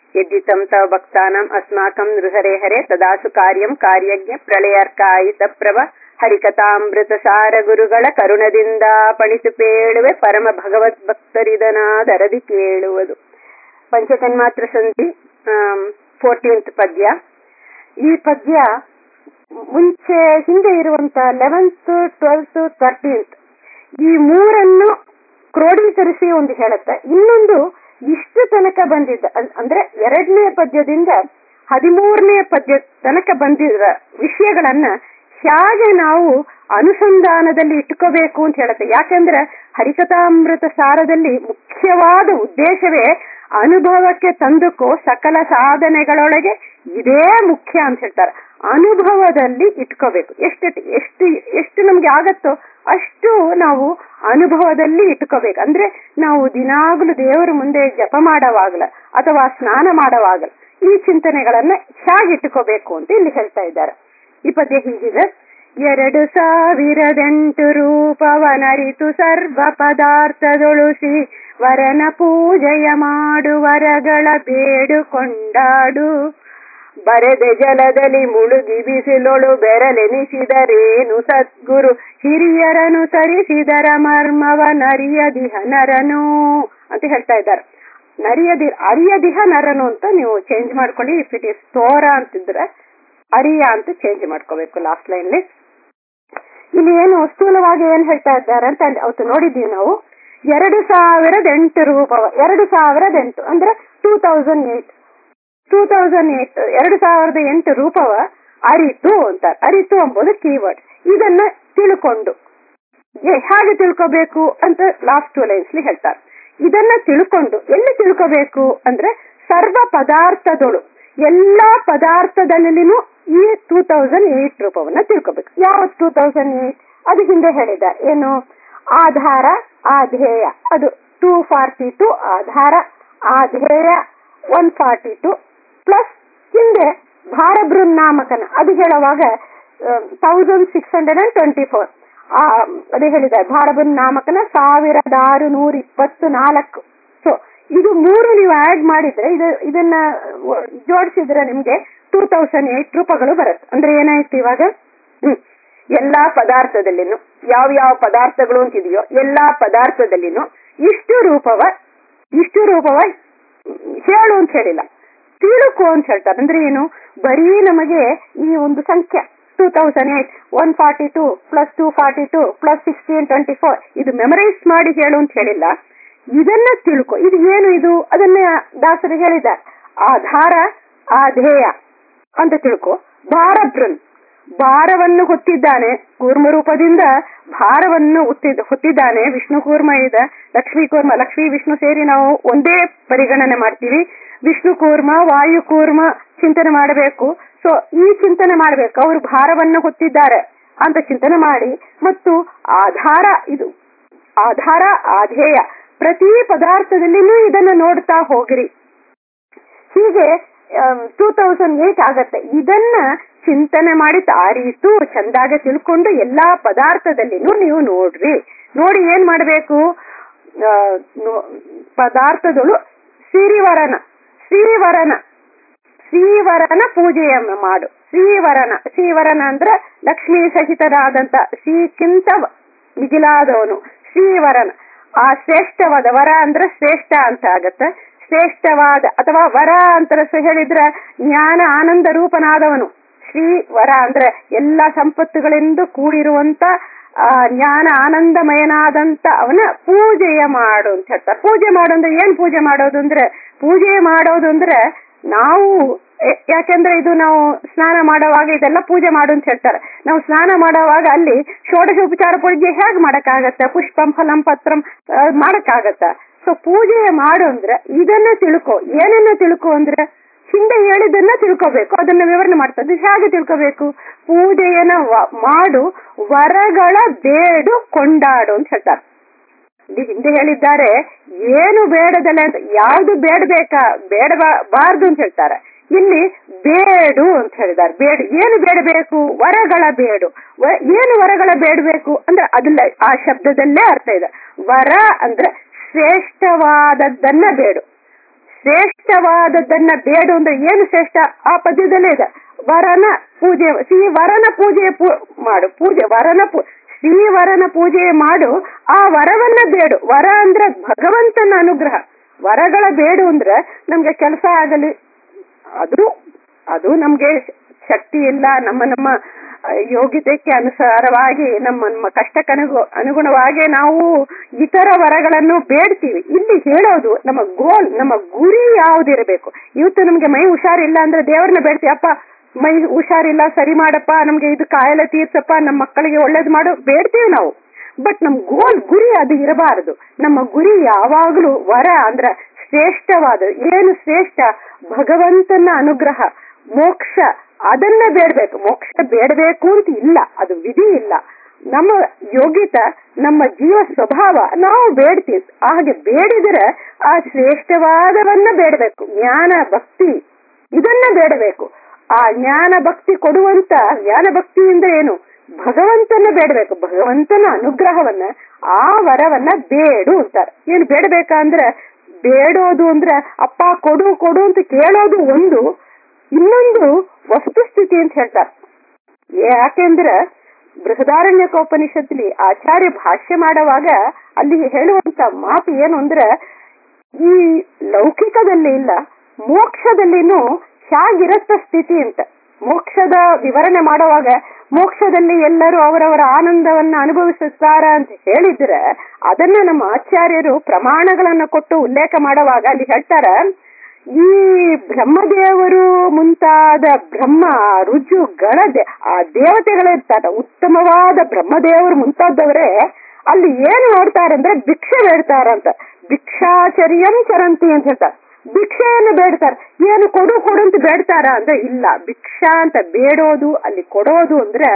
यद्धितं तव भक्तानाम् अस्माकं नृहरे हरे तदासु कार्यं ಕಾರ್ಯಜ್ಞ ಪ್ರಳಯರ್ಕಾಯಿತ ಪ್ರಭ ಹರಿಕಥಾಮೃತ ಸಾರ ಗುರುಗಳ ಕರುಣದಿಂದ ಪಣಿತು ಪೇಳುವೆ ಪರಮ ಭಗವದ್ ಭಕ್ತರಿದನಾದರದಿ ಕೇಳುವುದು ಪಂಚತನ್ಮಾತ್ರ ಸಂಧಿ ಫೋರ್ಟೀನ್ತ್ ಪದ್ಯ ಈ ಪದ್ಯ ಮುಂಚೆ ಹಿಂದೆ ಇರುವಂತ ಲೆವೆಂತ್ ಟ್ವೆಲ್ತ್ ತರ್ಟೀನ್ತ್ ಈ ಮೂರನ್ನು ಕ್ರೋಢೀಕರಿಸಿ ಒಂದು ಹೇಳುತ್ತೆ ಇನ್ನೊಂದು ಇಷ್ಟು ತನಕ ಬಂದಿದ್ದ ಅನ್- ಅಂದ್ರೆ ಎರಡನೇ ಪದ್ಯದಿಂದ ಹದಿಮೂರನೇ ಪದ್ಯ ತನಕ ಬಂದಿರುವ ವಿಷಯಗಳನ್ನ ಹೇಗೆ ನಾವು ಅನುಸಂಧಾನದಲ್ಲಿ ಇಟ್ಕೋಬೇಕು ಅಂತ ಹೇಳುತ್ತೆ ಯಾಕಂದ್ರೆ ಹರಿಕಥಾಮೃತ ಸಾರದಲ್ಲಿ ಮುಖ್ಯವಾದ ಉದ್ದೇಶವೇ ಅನುಭವಕ್ಕೆ ತಂದುಕೋ ಸಕಲ ಸಾಧನೆಗಳೊಳಗೆ ಇದೇ ಮುಖ್ಯ ಅಂತ ಹೇಳ್ತಾರೆ ಅನುಭವದಲ್ಲಿ ಇಟ್ಕೋಬೇಕು ಎಷ್ಟು ಎಷ್ಟು ಎಷ್ಟು ನಮ್ಗೆ ಆಗತ್ತೋ ಅಷ್ಟು ನಾವು ಅನುಭವದಲ್ಲಿ ಇಟ್ಕೋಬೇಕು ಅಂದ್ರೆ ನಾವು ದಿನಾಗ್ಲೂ ದೇವರ ಮುಂದೆ ಜಪ ಮಾಡೋವಾಗ್ಲ ಅಥವಾ ಸ್ನಾನ ಮಾಡೋವಾಗಲ ಈ ಚಿಂತನೆಗಳನ್ನ ಹೇಗೆ ಇಟ್ಕೋಬೇಕು ಅಂತ ಇಲ್ಲಿ ಹೇಳ್ತಾ ಇದ್ದಾರೆ ಈ ಪದ್ಯ ಹೀಗಿದೆ ಎರಡು ಸಾವಿರದೆಂಟು ರೂಪವನರಿತು ಸರ್ವ ಪದಾರ್ಥದೊಳುಸಿ ವರನ ಪೂಜೆಯ ಮಾಡು ವರಗಳ ಬೇಡುಕೊಂಡಾಡು ಬರೆದೆ ಜಲದಲ್ಲಿ ಮುಳುಗಿ ಬಿಸಿಲೊಳು ಬೆರಲೆನಿಸಿದರೇನು ಸದ್ಗುರು ಹಿರಿಯರನು ತರಿಸಿದರ ಮರ್ಮವ ನರಿಯದಿಹ ನರನು ಅಂತ ಹೇಳ್ತಾ ಇದ್ದಾರೆ ನರಿಯದಿ ಅರಿಯದಿಹ ನರನು ಅಂತ ನೀವು ಚೇಂಜ್ ಮಾಡ್ಕೊಳ್ಳಿ ಇಫ್ ಇಟ್ ಇಸ್ ತೋರ ಅಂತಿದ್ರೆ ಅರಿಯ ಅಂತ ಚೇಂಜ್ ಮಾಡ್ಕೋಬೇಕು ಲಾಸ್ಟ್ ಲೈನ್ಲಿ ಇಲ್ಲಿ ಏನು ಸ್ಥೂಲವಾಗಿ ಏನ್ ಹೇಳ್ತಾ ಇದ್ದಾರೆ ಅಂತ ಅಲ್ಲಿ ಅವತ್ತು ನೋಡಿದ್ದೀವಿ ನಾವು ಎರಡು ಸಾವಿರದ ಎಂಟು ರೂಪವ ಎರಡು ಸಾವಿರದ ಎಂಟು ಅಂದ್ರೆ two thousand eight two thousand eight ಎರಡು ಸಾವಿರದ ಎಂಟು ರೂಪವ ಅರಿತು ಅಂತ ಅರಿತು ಎಂಬುದು ಕೀವರ್ಡ್ ಇದನ್ನ ತಿಳ್ಕೊಂಡು ಏ- ಹೇಗೆ ತಿಳ್ಕೋಬೇಕು ಅಂತ ಲಾಸ್ಟ್ ಟೂ ಲೈನ್ಸ್ಲಿ ಹೇಳ್ತಾರೆ ಇದನ್ನ ತಿಳ್ಕೊಂಡು ಎಲ್ಲಿ ತಿಳ್ಕೋಬೇಕು ಅಂದ್ರೆ ಸರ್ವ ಪದಾರ್ಥದೊಳು ಎಲ್ಲಾ ಪದಾರ್ಥದಲ್ಲಿನೂ ಈ ಟೂ ತೌಸಂಡ್ ಏಟ್ ರೂಪವನ್ನ ತಿಳ್ಕೋಬೇಕು ಯಾವ ಟೂ ತೌಸಂಡ್ ಏಟ್ ಅದು ಹಿಂದೆ ಹೇಳಿದ ಏನು ಆಧಾರ ಆಧೇಯ ಅದು ಟೂ ಫಾರ್ಟಿ ಟು ಆಧಾರ ಆಧೇಯ ಒನ್ ಫಾರ್ಟಿ ಟು ಪ್ಲಸ್ ಹಿಂದೆ ಭಾರಬೃನ್ನಾಮಕನ ಅದು ಹೇಳುವಾಗ thousand six hundred and twenty four ಅದೇ ಹೇಳಿದೆ ಭಾರಬೃನ್ನಾಮಕನ ಸಾವಿರದ ಆರು ನೂರ ಇಪ್ಪತ್ತು ನಾಲ್ಕು ಸೊ ಇದು ಮೂರು ನೀವು ಆಡ್ ಮಾಡಿದ್ರೆ ಇದು ಇದನ್ನ ಜೋಡಿಸಿದ್ರೆ ನಿಮ್ಗೆ ಟೂ ತೌಸಂಡ್ ಏಟ್ ರೂಪಗಳು ಬರುತ್ತೆ ಅಂದ್ರೆ ಏನಾಯ್ತು ಇವಾಗ ಹ್ಮ್ ಎಲ್ಲಾ ಪದಾರ್ಥದಲ್ಲಿನೂ ಯಾವ ಯಾವ ಪದಾರ್ಥಗಳು ಅಂತಿದೆಯೋ ಎಲ್ಲಾ ಪದಾರ್ಥದಲ್ಲಿನೂ ಇಷ್ಟು ರೂಪವ ಇಷ್ಟು ರೂಪವ ಹೇಳು ಅಂತ ಹೇಳಿಲ್ಲ ತಿಳುಕು ಅಂತ ಹೇಳ್ತಾರೆ ಅಂದ್ರೆ ಏನು ಬರೀ ನಮಗೆ ಈ ಒಂದು ಸಂಖ್ಯೆ two thousand eight one forty two plus two forty two plus sixteen twenty four ಇದು ಮೆಮರೈಸ್ ಮಾಡಿ ಹೇಳು ಅಂತ ಹೇಳಿಲ್ಲ ಇದನ್ನ ತಿಳ್ಕೊ ಇದು ಏನು ಇದು ಅದನ್ನ ದಾಸರು ಹೇಳಿದ್ದಾರೆ ಆಧಾರ ಆಧೇಯ ಅಂತ ತಿಳ್ಕೊ ಭಾರಬ್ರನ್ ಭಾರವನ್ನು ಹೊತ್ತಿದ್ದಾನೆ ಕೂರ್ಮ ರೂಪದಿಂದ ಭಾರವನ್ನು ಹೊತ್ತಿದ್ದ ಹೊತ್ತಿದ್ದಾನೆ ವಿಷ್ಣು ಕೂರ್ಮ ಇದೆ ಲಕ್ಷ್ಮೀ ಕೂರ್ಮ ಲಕ್ಷ್ಮೀ ವಿಷ್ಣು ಸೇರಿ ನಾವು ಒಂದೇ ಪರಿಗಣನೆ ಮಾಡ್ತೀವಿ ವಿಷ್ಣು ಕೂರ್ಮ ವಾಯು ಕೂರ್ಮ ಚಿಂತನೆ ಮಾಡಬೇಕು ಸೊ ಈ ಚಿಂತನೆ ಮಾಡಬೇಕು ಅವರು ಭಾರವನ್ನು ಹೊತ್ತಿದ್ದಾರೆ ಅಂತ ಚಿಂತನೆ ಮಾಡಿ ಮತ್ತು ಆಧಾರ ಇದು ಆಧಾರ ಆಧೇಯ ಪ್ರತಿ ಪದಾರ್ಥದಲ್ಲಿನೂ ಇದನ್ನ ನೋಡ್ತಾ ಹೋಗ್ರಿ ಹೀಗೆ ಟೂ ತೌಸಂಡ್ ಏಟ್ ಆಗತ್ತೆ ಇದನ್ನ ಚಿಂತನೆ ಮಾಡಿ ತಾರೀತು ಚಂದಾಗೆ ತಿಳ್ಕೊಂಡು ಎಲ್ಲಾ ಪದಾರ್ಥದಲ್ಲಿನೂ ನೀವು ನೋಡ್ರಿ ನೋಡಿ ಏನ್ ಮಾಡಬೇಕು ಪದಾರ್ಥಗಳು ಶ್ರೀವರನ ಶ್ರೀವರನ ಶ್ರೀವರನ ಪೂಜೆಯನ್ನು ಮಾಡು ಶ್ರೀವರನ ಶ್ರೀವರನ ಅಂದ್ರೆ ಲಕ್ಷ್ಮೀ ಸಹಿತರಾದಂತ ಶ್ರೀಕ್ಕಿಂತ ಮಿಗಿಲಾದವನು ಶ್ರೀವರನ ಆ ಶ್ರೇಷ್ಠವಾದ ವರ ಅಂದ್ರೆ ಶ್ರೇಷ್ಠ ಅಂತ ಆಗತ್ತೆ ಶ್ರೇಷ್ಠವಾದ ಅಥವಾ ವರ ಅಂತ ಸ ಹೇಳಿದ್ರೆ ಜ್ಞಾನ ಆನಂದ ರೂಪನಾದವನು ಶ್ರೀ ವರ ಅಂದ್ರೆ ಎಲ್ಲ ಸಂಪತ್ತುಗಳಿಂದ ಕೂಡಿರುವಂತ ಆ ಜ್ಞಾನ ಆನಂದಮಯನಾದಂತ ಅವನ ಪೂಜೆಯ ಮಾಡು ಅಂತ ಹೇಳ್ತಾರೆ ಪೂಜೆ ಮಾಡು ಅಂದ್ರೆ ಏನ್ ಪೂಜೆ ಮಾಡೋದು ಅಂದ್ರೆ ಪೂಜೆ ಮಾಡೋದು ಅಂದ್ರೆ ನಾವು ಎ- ಯಾಕೆಂದ್ರೆ ಇದು ನಾವು ಸ್ನಾನ ಮಾಡುವಾಗ ಇದೆಲ್ಲ ಪೂಜೆ ಮಾಡು ಅಂತ ಹೇಳ್ತಾರೆ ನಾವು ಸ್ನಾನ ಮಾಡುವಾಗ ಅಲ್ಲಿ ಷೋಡಶ ಉಪಚಾರ ಪೂಜೆ ಹೇಗ್ ಮಾಡಕ್ಕಾಗತ್ತೆ ಪುಷ್ಪಂ ಫಲಂ ಪತ್ರಂ ಆ, ಮಾಡಕ್ಕಾಗತ್ತ ಸೊ ಪೂಜೆ ಮಾಡು ಅಂದ್ರೆ ಇದನ್ನ ತಿಳ್ಕೊ ಏನನ್ನ ತಿಳ್ಕೊ ಅಂದ್ರೆ ಹಿಂದೆ ಹೇಳಿದ್ದನ್ನ ತಿಳ್ಕೋಬೇಕು ಅದನ್ನ ವಿವರಣೆ ಮಾಡ್ತದೆ ಹೇಗೆ ತಿಳ್ಕೋಬೇಕು ಪೂಜೆಯನ್ನ ವ- ಮಾಡು ವರಗಳ ಬೇಡು ಕೊಂಡಾಡು ಅಂತ ಹೇಳ್ತಾರೆ ಇಲ್ಲಿ ಹಿಂದೆ ಹೇಳಿದ್ದಾರೆ ಏನು ಬೇಡದಲ್ಲ ಅಂತ ಯಾವುದು ಬೇಡಬೇಕಾ ಬೇಡಬಾರ್ದು ಅಂತ ಹೇಳ್ತಾರೆ ಇಲ್ಲಿ ಬೇಡು ಅಂತ ಹೇಳಿದ್ದಾರೆ ಬೇಡು ಏನು ಬೇಡಬೇಕು ವರಗಳ ಬೇಡು ವ- ಏನು ವರಗಳ ಬೇಡಬೇಕು ಅಂದ್ರೆ ಅದಲ್ಲ ಆ ಶಬ್ದದಲ್ಲೇ ಅರ್ಥ ಇದೆ ವರ ಅಂದ್ರೆ ಶ್ರೇಷ್ಠವಾದದ್ದನ್ನ ಬೇಡು ಶ್ರೇಷ್ಠವಾದದ್ದನ್ನ ಬೇಡು ಅಂದ್ರೆ ಏನು ಶ್ರೇಷ್ಠ ಆ ಪದ್ಯದಲ್ಲೇ ಇದೆ ವರನ ಪೂಜೆ ಶ್ರೀ ವರನ ಪೂಜೆ ಪೂ- ಮಾಡು ಪೂಜೆ ವರನ ಪೂ ಶ್ರೀವರನ ಪೂಜೆ ಮಾಡು ಆ ವರವನ್ನ ಬೇಡು ವರ ಅಂದ್ರೆ ಭಗವಂತನ ಅನುಗ್ರಹ ವರಗಳ ಬೇಡು ಅಂದ್ರೆ ನಮ್ಗೆ ಕೆಲಸ ಆಗಲಿ ಅದು ಅದು ನಮ್ಗೆ ಶಕ್ತಿ ಇಲ್ಲ ನಮ್ಮ ನಮ್ಮ ಆ, ಯೋಗ್ಯತೆಗೆ ಅನುಸಾರವಾಗಿ ನಮ್ಮ ನಮ್ಮ ಕಷ್ಟಕ್ಕನುಗು ಅನುಗುಣವಾಗಿ ನಾವು ಇತರ ವರಗಳನ್ನು ಬೇಡ್ತೀವಿ ಇಲ್ಲಿ ಹೇಳೋದು ನಮ್ಮ ಗೋಲ್ ನಮ್ಮ ಗುರಿ ಯಾವ್ದಿರಬೇಕು ಇವತ್ತು ನಮ್ಗೆ ಮೈ ಹುಷಾರಿಲ್ಲ ಅಂದ್ರೆ ದೇವ್ರನ್ನ ಬೇಡ್ತೀವಿ ಅಪ್ಪ ಮೈ ಹುಷಾರಿಲ್ಲ ಸರಿ ಮಾಡಪ್ಪ ನಮ್ಗೆ ಇದು ಕಾಯಿಲೆ ತೀರ್ಸಪ್ಪ ನಮ್ಮ ಮಕ್ಕಳಿಗೆ ಒಳ್ಳೇದ್ ಮಾಡು ಬೇಡ್ತೀವಿ ನಾವು ಬಟ್ ನಮ್ ಗೋಲ್ ಗುರಿ ಅದು ಇರಬಾರದು ನಮ್ಮ ಗುರಿ ಯಾವಾಗ್ಲೂ ವರ ಅಂದ್ರ ಶ್ರೇಷ್ಠವಾದ ಏನು ಶ್ರೇಷ್ಠ ಭಗವಂತನ ಅನುಗ್ರಹ ಮೋಕ್ಷ ಅದನ್ನ ಬೇಡಬೇಕು ಮೋಕ್ಷ ಬೇಡಬೇಕು ಅಂತ ಇಲ್ಲ ಅದು ವಿಧಿ ಇಲ್ಲ ನಮ್ಮ ಯೋಗ್ಯತ ನಮ್ಮ ಜೀವ ಸ್ವಭಾವ ನಾವು ಬೇಡ್ತೀವಿ ಹಾಗೆ ಬೇಡಿದರೆ ಆ ಶ್ರೇಷ್ಠವಾದವನ್ನ ಬೇಡಬೇಕು ಜ್ಞಾನ ಭಕ್ತಿ ಇದನ್ನ ಬೇಡಬೇಕು ಆ ಜ್ಞಾನ ಭಕ್ತಿ ಕೊಡುವಂತ ಜ್ಞಾನ ಭಕ್ತಿಯಿಂದ ಏನು ಭಗವಂತನ ಬೇಡಬೇಕು ಭಗವಂತನ ಅನುಗ್ರಹವನ್ನ ಆ ವರವನ್ನ ಬೇಡು ಅಂತಾರೆ ಏನು ಬೇಡಬೇಕಂದ್ರೆ ಬೇಡೋದು ಅಂದ್ರೆ ಅಪ್ಪ ಕೊಡು ಕೊಡು ಅಂತ ಕೇಳೋದು ಒಂದು ಇನ್ನೊಂದು ವಸ್ತುಸ್ಥಿತಿ ಅಂತ ಹೇಳ್ತಾರೆ ಯಾಕೆಂದ್ರೆ ಬೃಹದಾರಣ್ಯಕೋಪನಿಷತ್ಲಿ ಆಚಾರ್ಯ ಭಾಷ್ಯ ಮಾಡುವಾಗ ಅಲ್ಲಿ ಹೇಳುವಂತ ಮಾತು ಏನು ಅಂದ್ರೆ ಈ ಲೌಕಿಕದಲ್ಲಿ ಇಲ್ಲ ಮೋಕ್ಷದಲ್ಲಿನೂ ಹೇಗಿರತ್ತ ಸ್ಥಿತಿ ಅಂತ ಮೋಕ್ಷದ ವಿವರಣೆ ಮಾಡುವಾಗ ಮೋಕ್ಷದಲ್ಲಿ ಎಲ್ಲರೂ ಅವರವರ ಆನಂದವನ್ನ ಅನುಭವಿಸುತ್ತಾರ ಅಂತ ಹೇಳಿದ್ರೆ ಅದನ್ನ ನಮ್ಮ ಆಚಾರ್ಯರು ಪ್ರಮಾಣಗಳನ್ನ ಕೊಟ್ಟು ಉಲ್ಲೇಖ ಮಾಡುವಾಗ ಅಲ್ಲಿ ಹೇಳ್ತಾರ ಈ ಬ್ರಹ್ಮದೇವರು ಮುಂತಾದ ಬ್ರಹ್ಮ ರುಜು ಗಣ ದೇ- ಆ ದೇವತೆಗಳಿರ್ತಾರ ಉತ್ತಮವಾದ ಬ್ರಹ್ಮದೇವರು ಮುಂತಾದವರೇ ಅಲ್ಲಿ ಏನು ನೋಡ್ತಾರಂದ್ರೆ ಭಿಕ್ಷೆ ಬೇಡ್ತಾರಂತ ಭಿಕ್ಷಾಚರ್ಯಂ ಚರಂತಿ ಅಂತ ಹೇಳ್ತಾರೆ ಭಿಕ್ಷೆಯನ್ನು ಬೇಡ್ತಾರೆ ಏನು ಕೊಡು ಕೊಡು ಅಂತ ಬೇಡ್ತಾರ ಅಂದ್ರೆ ಇಲ್ಲ ಭಿಕ್ಷಾ ಅಂತ ಬೇಡೋದು ಅಲ್ಲಿ ಕೊಡೋದು ಅಂದ್ರೆ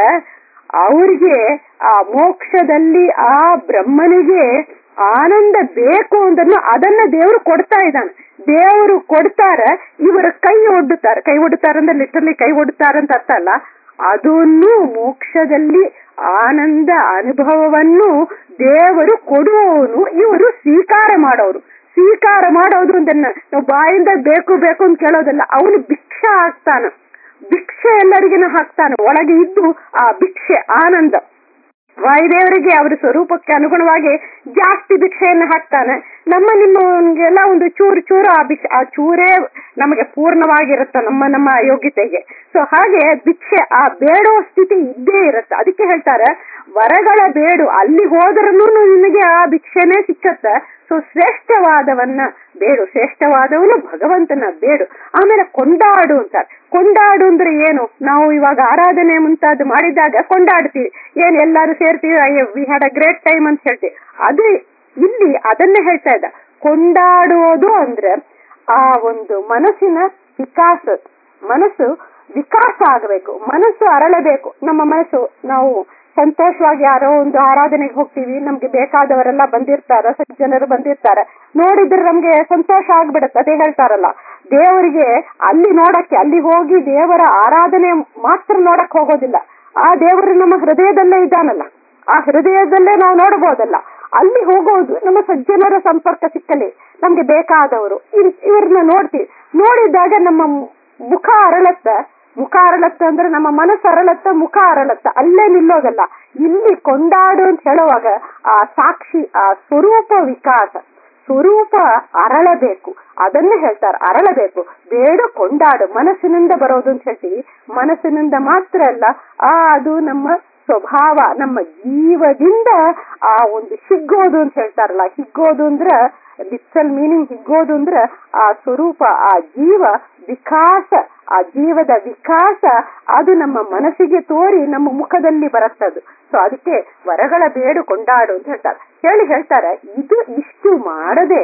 ಅವ್ರಿಗೆ ಆ ಮೋಕ್ಷದಲ್ಲಿ ಆ ಬ್ರಹ್ಮನಿಗೆ ಆನಂದ ಬೇಕು ಅಂದನ್ನು ಅದನ್ನ ದೇವರು ಕೊಡ್ತಾ ಇದ್ದಾನೆ ದೇವರು ಕೊಡ್ತಾರ ಇವರು ಕೈ ಒಡ್ಡುತ್ತಾರೆ ಕೈ ಒಡ್ಡುತ್ತಾರೆ ಅಂದ್ರೆ ಲಿಟರ್ಲಿ ಕೈ ಒಡ್ಡುತ್ತಾರೆ ಅಂತ ಅರ್ಥ ಅಲ್ಲ ಅದನ್ನು ಮೋಕ್ಷದಲ್ಲಿ ಆನಂದ ಅನುಭವವನ್ನು ದೇವರು ಕೊಡುವವನು ಇವರು ಸ್ವೀಕಾರ ಮಾಡೋರು ಸ್ವೀಕಾರ ಮಾಡೋದು ಅದನ್ನ ನಾವು ಬಾಯಿಂದ ಬೇಕು ಬೇಕು ಅಂತ ಕೇಳೋದಲ್ಲ ಅವನು ಭಿಕ್ಷೆ ಹಾಕ್ತಾನ ಭಿಕ್ಷೆ ಎಲ್ಲರಿಗಿನ ಹಾಕ್ತಾನೆ ಒಳಗೆ ಇದ್ದು ಆ ಭಿಕ್ಷೆ ಆನಂದ ವಾಯುದೇವರಿಗೆ ಅವರ ಸ್ವರೂಪಕ್ಕೆ ಅನುಗುಣವಾಗಿ ಜಾಸ್ತಿ ಭಿಕ್ಷೆಯನ್ನು ಹಾಕ್ತಾನೆ ನಮ್ಮ ನಿಮ್ಮಗೆಲ್ಲ ಒಂದು ಚೂರು ಚೂರು ಆ ಭಿಕ್ಷೆ ಆ ಚೂರೇ ನಮಗೆ ಪೂರ್ಣವಾಗಿರುತ್ತೆ ನಮ್ಮ ನಮ್ಮ ಯೋಗ್ಯತೆಗೆ ಸೊ ಹಾಗೆ ಭಿಕ್ಷೆ ಆ ಬೇಡೋ ಸ್ಥಿತಿ ಇದ್ದೇ ಇರುತ್ತೆ ಅದಕ್ಕೆ ಹೇಳ್ತಾರೆ ವರಗಳ ಬೇಡು ಅಲ್ಲಿ ಹೋದ್ರೂ ನಿನಗೆ ಆ ಭಿಕ್ಷೆನೇ ಸಿಕ್ಕತ್ತೆ ಸೊ ಶ್ರೇಷ್ಠವಾದವನ್ನ ಬೇಡು ಶ್ರೇಷ್ಠವಾದವನು ಭಗವಂತನ ಬೇಡು ಆಮೇಲೆ ಕೊಂಡಾಡು ಅಂತಾರೆ ಕೊಂಡಾಡು ಅಂದ್ರೆ ಏನು ನಾವು ಇವಾಗ ಆರಾಧನೆ ಮುಂತಾದ ಮಾಡಿದಾಗ ಕೊಂಡಾಡ್ತೀವಿ ಏನ್ ಎಲ್ಲಾರು ಸೇರ್ತೀವಿ ಅಯ್ಯೋ we had a great time ಅಂತ ಹೇಳ್ತೀವಿ ಅದು ಇಲ್ಲಿ ಅದನ್ನೇ ಹೇಳ್ತಾ ಇದ್ದ ಕೊಂಡಾಡುವುದು ಅಂದ್ರೆ ಆ ಒಂದು ಮನಸ್ಸಿನ ವಿಕಾಸ ಮನಸ್ಸು ವಿಕಾಸ ಆಗಬೇಕು ಮನಸ್ಸು ಅರಳಬೇಕು ನಮ್ಮ ಮನಸ್ಸು ನಾವು ಸಂತೋಷವಾಗಿ ಯಾರೋ ಒಂದು ಆರಾಧನೆಗೆ ಹೋಗ್ತೀವಿ ನಮ್ಗೆ ಬೇಕಾದವರೆಲ್ಲ ಬಂದಿರ್ತಾರ ಸಜ್ಜನರು ಬಂದಿರ್ತಾರೆ ನೋಡಿದ್ರೆ ನಮ್ಗೆ ಸಂತೋಷ ಆಗ್ಬಿಡತ್ತೆ ಅದೇ ಹೇಳ್ತಾರಲ್ಲ ದೇವರಿಗೆ ಅಲ್ಲಿ ನೋಡಕ್ಕೆ ಅಲ್ಲಿ ಹೋಗಿ ದೇವರ ಆರಾಧನೆ ಮಾತ್ರ ನೋಡಕ್ ಹೋಗೋದಿಲ್ಲ ಆ ದೇವರು ನಮ್ಮ ಹೃದಯದಲ್ಲೇ ಇದ್ದಾನಲ್ಲ ಆ ಹೃದಯದಲ್ಲೇ ನಾವು ನೋಡಬಹುದಲ್ಲ ಅಲ್ಲಿ ಹೋಗೋದು ನಮ್ಮ ಸಜ್ಜನರ ಸಂಪರ್ಕ ಸಿಕ್ಕಲಿ ನಮ್ಗೆ ಬೇಕಾದವರು ಇವ್- ಇವ್ರನ್ನ ನೋಡ್ತೀವಿ ನೋಡಿದಾಗ ನಮ್ಮ ಮುಖ ಅರಳತ್ತ ಮುಖ ಅರಳತ್ತ ಅಂದ್ರೆ ನಮ್ಮ ಮನಸ್ಸು ಅರಳತ್ತ ಮುಖ ಅರಳತ್ತ ಅಲ್ಲೇ ನಿಲ್ಲೋದಲ್ಲ ಇಲ್ಲಿ ಕೊಂಡಾಡು ಅಂತ ಹೇಳುವಾಗ ಆ ಸಾಕ್ಷಿ ಆ ಸ್ವರೂಪ ವಿಕಾಸ ಸ್ವರೂಪ ಅರಳಬೇಕು ಅದನ್ನೇ ಹೇಳ್ತಾರೆ ಅರಳಬೇಕು ಬೇಡ ಕೊಂಡಾಡು ಮನಸ್ಸಿನಿಂದ ಬರೋದು ಅಂತ ಹೇಳ್ತೀವಿ ಮನಸ್ಸಿನಿಂದ ಮಾತ್ರ ಅಲ್ಲ ಆ ಅದು ನಮ್ಮ ಸ್ವಭಾವ ನಮ್ಮ ಜೀವದಿಂದ ಆ ಒಂದು ಹಿಗ್ಗೋದು ಅಂತ ಹೇಳ್ತಾರಲ್ಲ ಹಿಗ್ಗೋದು ಅಂದ್ರ ಲಿಟ್ರಲ್ ಮೀನಿಂಗ್ ಹಿಗ್ಗೋದು ಅಂದ್ರ ಆ ಸ್ವರೂಪ ಆ ಜೀವ ವಿಕಾಸ ಆ ಜೀವದ ವಿಕಾಸ ಅದು ನಮ್ಮ ಮನಸ್ಸಿಗೆ ತೋರಿ ನಮ್ಮ ಮುಖದಲ್ಲಿ ಬರುತ್ತದು ಸೊ ಅದಕ್ಕೆ ವರಗಳ ಬೇಡು ಕೊಂಡಾಡು ಅಂತ ಹೇಳ್ತಾರೆ ಹೇಳಿ ಹೇಳ್ತಾರೆ ಇದು ಇಷ್ಟು ಮಾಡದೆ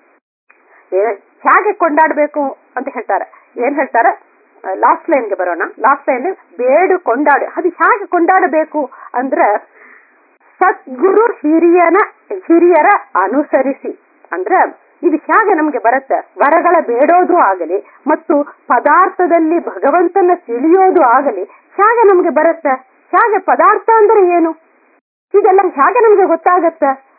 ಏ- ಹೇಗೆ ಕೊಂಡಾಡ್ಬೇಕು ಅಂತ ಹೇಳ್ತಾರೆ ಏನ್ ಹೇಳ್ತಾರೆ ಲಾಸ್ಟ್ ಲೈನ್ಗೆ ಬರೋಣ ಲಾಸ್ಟ್ ಲೈನ್ ಬೇಡು ಕೊಂಡಾಡು ಅದು ಹೇಗೆ ಕೊಂಡಾಡಬೇಕು ಅಂದ್ರೆ ಸದ್ಗುರು ಹಿರಿಯನ ಹಿರಿಯರ ಅನುಸರಿಸಿ ಅಂದ್ರೆ ಇದು ಹೇಗೆ ನಮ್ಗೆ ಬರುತ್ತೆ ವರಗಳ ಬೇಡೋದು ಆಗಲಿ ಮತ್ತು ಪದಾರ್ಥದಲ್ಲಿ ಭಗವಂತನ ತಿಳಿಯೋದು ಆಗಲಿ ಹೇಗೆ ನಮ್ಗೆ ಬರುತ್ತೆ ಹೇಗೆ ಪದಾರ್ಥ ಅಂದ್ರೆ ಏನು ಇದೆಲ್ಲ ಹೇಗೆ ನಮ್ಗೆ ಗೊತ್ತಾಗತ್ತೆ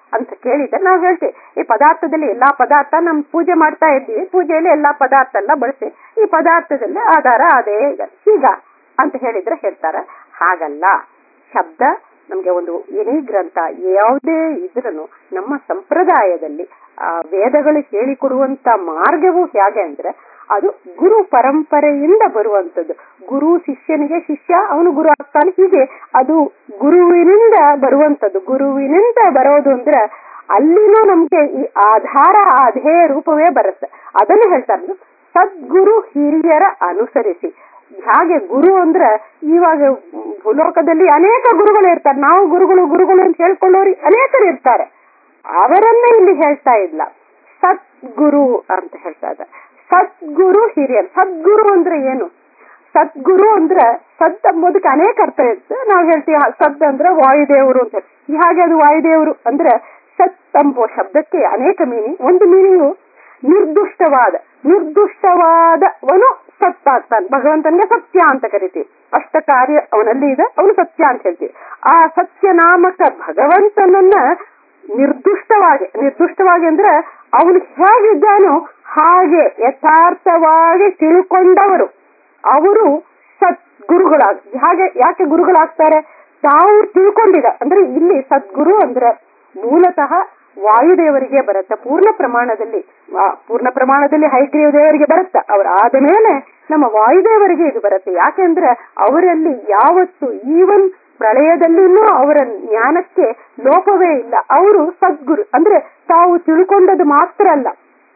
ಅಂತ ಕೇಳಿದ್ರೆ ನಾವು ಹೇಳ್ತೀವಿ ಈ ಪದಾರ್ಥದಲ್ಲಿ ಎಲ್ಲಾ ಪದಾರ್ಥ ನಮ್ ಪೂಜೆ ಮಾಡ್ತಾ ಇದ್ದೀವಿ ಪೂಜೆಯಲ್ಲಿ ಎಲ್ಲಾ ಪದಾರ್ಥ ಎಲ್ಲ ಬಳಸಿ ಈ ಪದಾರ್ಥದಲ್ಲಿ ಆಧಾರ ಅದೇ ಈಗ ಅಂತ ಹೇಳಿದ್ರೆ ಹೇಳ್ತಾರ ಹಾಗಲ್ಲ ಶಬ್ದ ನಮ್ಗೆ ಒಂದು ಎನಿ ಗ್ರಂಥ ಯಾವುದೇ ಇದ್ರೂ ನಮ್ಮ ಸಂಪ್ರದಾಯದಲ್ಲಿ ಆ ವೇದಗಳು ಹೇಳಿಕೊಡುವಂತ ಮಾರ್ಗವು ಹೇಗೆ ಅಂದ್ರೆ ಅದು ಗುರು ಪರಂಪರೆಯಿಂದ ಬರುವಂತದ್ದು ಗುರು ಶಿಷ್ಯನಿಗೆ ಶಿಷ್ಯ ಅವನು ಗುರು ಆಗ್ತಾನೆ ಹೀಗೆ ಅದು ಗುರುವಿನಿಂದ ಬರುವಂತದ್ದು ಗುರುವಿನಿಂದ ಬರೋದು ಅಂದ್ರೆ ಅಲ್ಲಿನೂ ನಮ್ಗೆ ಈ ಆಧಾರ ಅದೇ ರೂಪವೇ ಬರುತ್ತೆ ಅದನ್ನು ಹೇಳ್ತಾರೆ ಸದ್ಗುರು ಹಿರಿಯರ ಅನುಸರಿಸಿ ಹಾಗೆ ಗುರು ಅಂದ್ರೆ ಇವಾಗ ಭೂಲೋಕದಲ್ಲಿ ಅನೇಕ ಗುರುಗಳು ಇರ್ತಾರೆ ನಾವು ಗುರುಗಳು ಗುರುಗಳು ಅಂತ ಹೇಳ್ಕೊಳ್ಳೋರು ಅನೇಕರು ಇರ್ತಾರೆ ಅವರನ್ನೇ ಇಲ್ಲಿ ಹೇಳ್ತಾ ಇಲ್ಲ ಸದ್ಗುರು ಅಂತ ಹೇಳ್ತಾ ಇದ್ದಾರೆ ಸದ್ಗುರು ಹಿರಿಯರು ಸದ್ಗುರು ಅಂದ್ರೆ ಏನು ಸದ್ಗುರು ಅಂದ್ರೆ ಸದ್ ಎಂಬುದಕ್ಕೆ ಅನೇಕ ಅರ್ಥ ಇರುತ್ತೆ ನಾವು ಹೇಳ್ತೀವಿ ಸದ್ ಅಂದ್ರೆ ವಾಯುದೇವರು ಅಂತ ಹೇಳಿ ಹಾಗೆ ಅದು ವಾಯುದೇವರು ಅಂದ್ರೆ ಸತ್ ಎಂಬುವ ಶಬ್ದಕ್ಕೆ ಅನೇಕ ಮೀನಿಂಗ್ ಒಂದು ಮೀನಿಂಗು ನಿರ್ದುಷ್ಟವಾದ ನಿರ್ದುಷ್ಟವಾದವನು ಸತ್ ಆಗ್ತಾನೆ ಭಗವಂತನಿಗೆ ಸತ್ಯ ಅಂತ ಕರಿತೀವಿ ಅಷ್ಟ ಕಾರ್ಯ ಅವನಲ್ಲಿ ಇದೆ ಅವನು ಸತ್ಯ ಅಂತ ಹೇಳ್ತೀವಿ ಆ ಸತ್ಯ ನಾಮಕ ಭಗವಂತನನ್ನ ನಿರ್ದುಷ್ಟವಾಗಿ ನಿರ್ದುಷ್ಟವಾಗಿ ಅಂದ್ರೆ ಅವನು ಹೇಗಿದ್ದಾನೋ ಹಾಗೆ ಯಥಾರ್ಥವಾಗಿ ತಿಳ್ಕೊಂಡವರು ಅವರು ಸದ್ಗುರುಗಳಾಗ ಹಾಗೆ ಯಾಕೆ ಗುರುಗಳಾಗ್ತಾರೆ ತಾವು ತಿಳ್ಕೊಂಡಿದ ಅಂದ್ರೆ ಇಲ್ಲಿ ಸದ್ಗುರು ಅಂದ್ರೆ ಮೂಲತಃ ವಾಯುದೇವರಿಗೆ ಬರುತ್ತೆ ಪೂರ್ಣ ಪ್ರಮಾಣದಲ್ಲಿ ಪೂರ್ಣ ಪ್ರಮಾಣದಲ್ಲಿ ಹೈಗ್ರೀವ ದೇವರಿಗೆ ಬರುತ್ತೆ ಅವ್ರ ಆದ ಮೇಲೆ ನಮ್ಮ ವಾಯುದೇವರಿಗೆ ಇದು ಬರುತ್ತೆ ಯಾಕೆಂದ್ರೆ ಅವರಲ್ಲಿ ಯಾವತ್ತು ಈವನ್ ಪ್ರಳಯದಲ್ಲಿನೂ ಅವರ ಜ್ಞಾನಕ್ಕೆ ಲೋಪವೇ ಇಲ್ಲ ಅವರು ಸದ್ಗುರು ಅಂದ್ರೆ ತಾವು ತಿಳ್ಕೊಂಡದ್ದು ಮಾತ್ರ ಅಲ್ಲ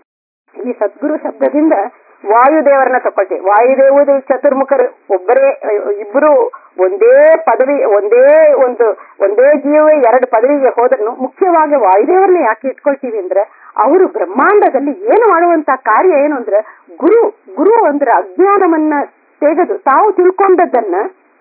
ಈ ಸದ್ಗುರು ಶಬ್ದದಿಂದ ವಾಯುದೇವರನ್ನ ತಕೊಳ್ತೀವಿ ವಾಯುದೇವರು ಚತುರ್ಮುಖರು ಒಬ್ಬರೇ ಇಬ್ಬರು ಒಂದೇ ಪದವಿ ಒಂದೇ ಒಂದು ಒಂದೇ ಜೀವ ಎರಡು ಪದವಿಗೆ ಹೋದ್ರೂ ಮುಖ್ಯವಾಗಿ ವಾಯುದೇವರನ್ನ ಯಾಕೆ ಇಟ್ಕೊಳ್ತೀವಿ ಅಂದ್ರೆ ಅವರು ಬ್ರಹ್ಮಾಂಡದಲ್ಲಿ ಏನು ಮಾಡುವಂತ ಕಾರ್ಯ ಏನು ಅಂದ್ರೆ ಗುರು ಗುರು ಅಂದ್ರೆ ಅಜ್ಞಾನವನ್ನ ತೆಗೆದು ತಾವು ತಿಳ್ಕೊಂಡದ್ದನ್ನ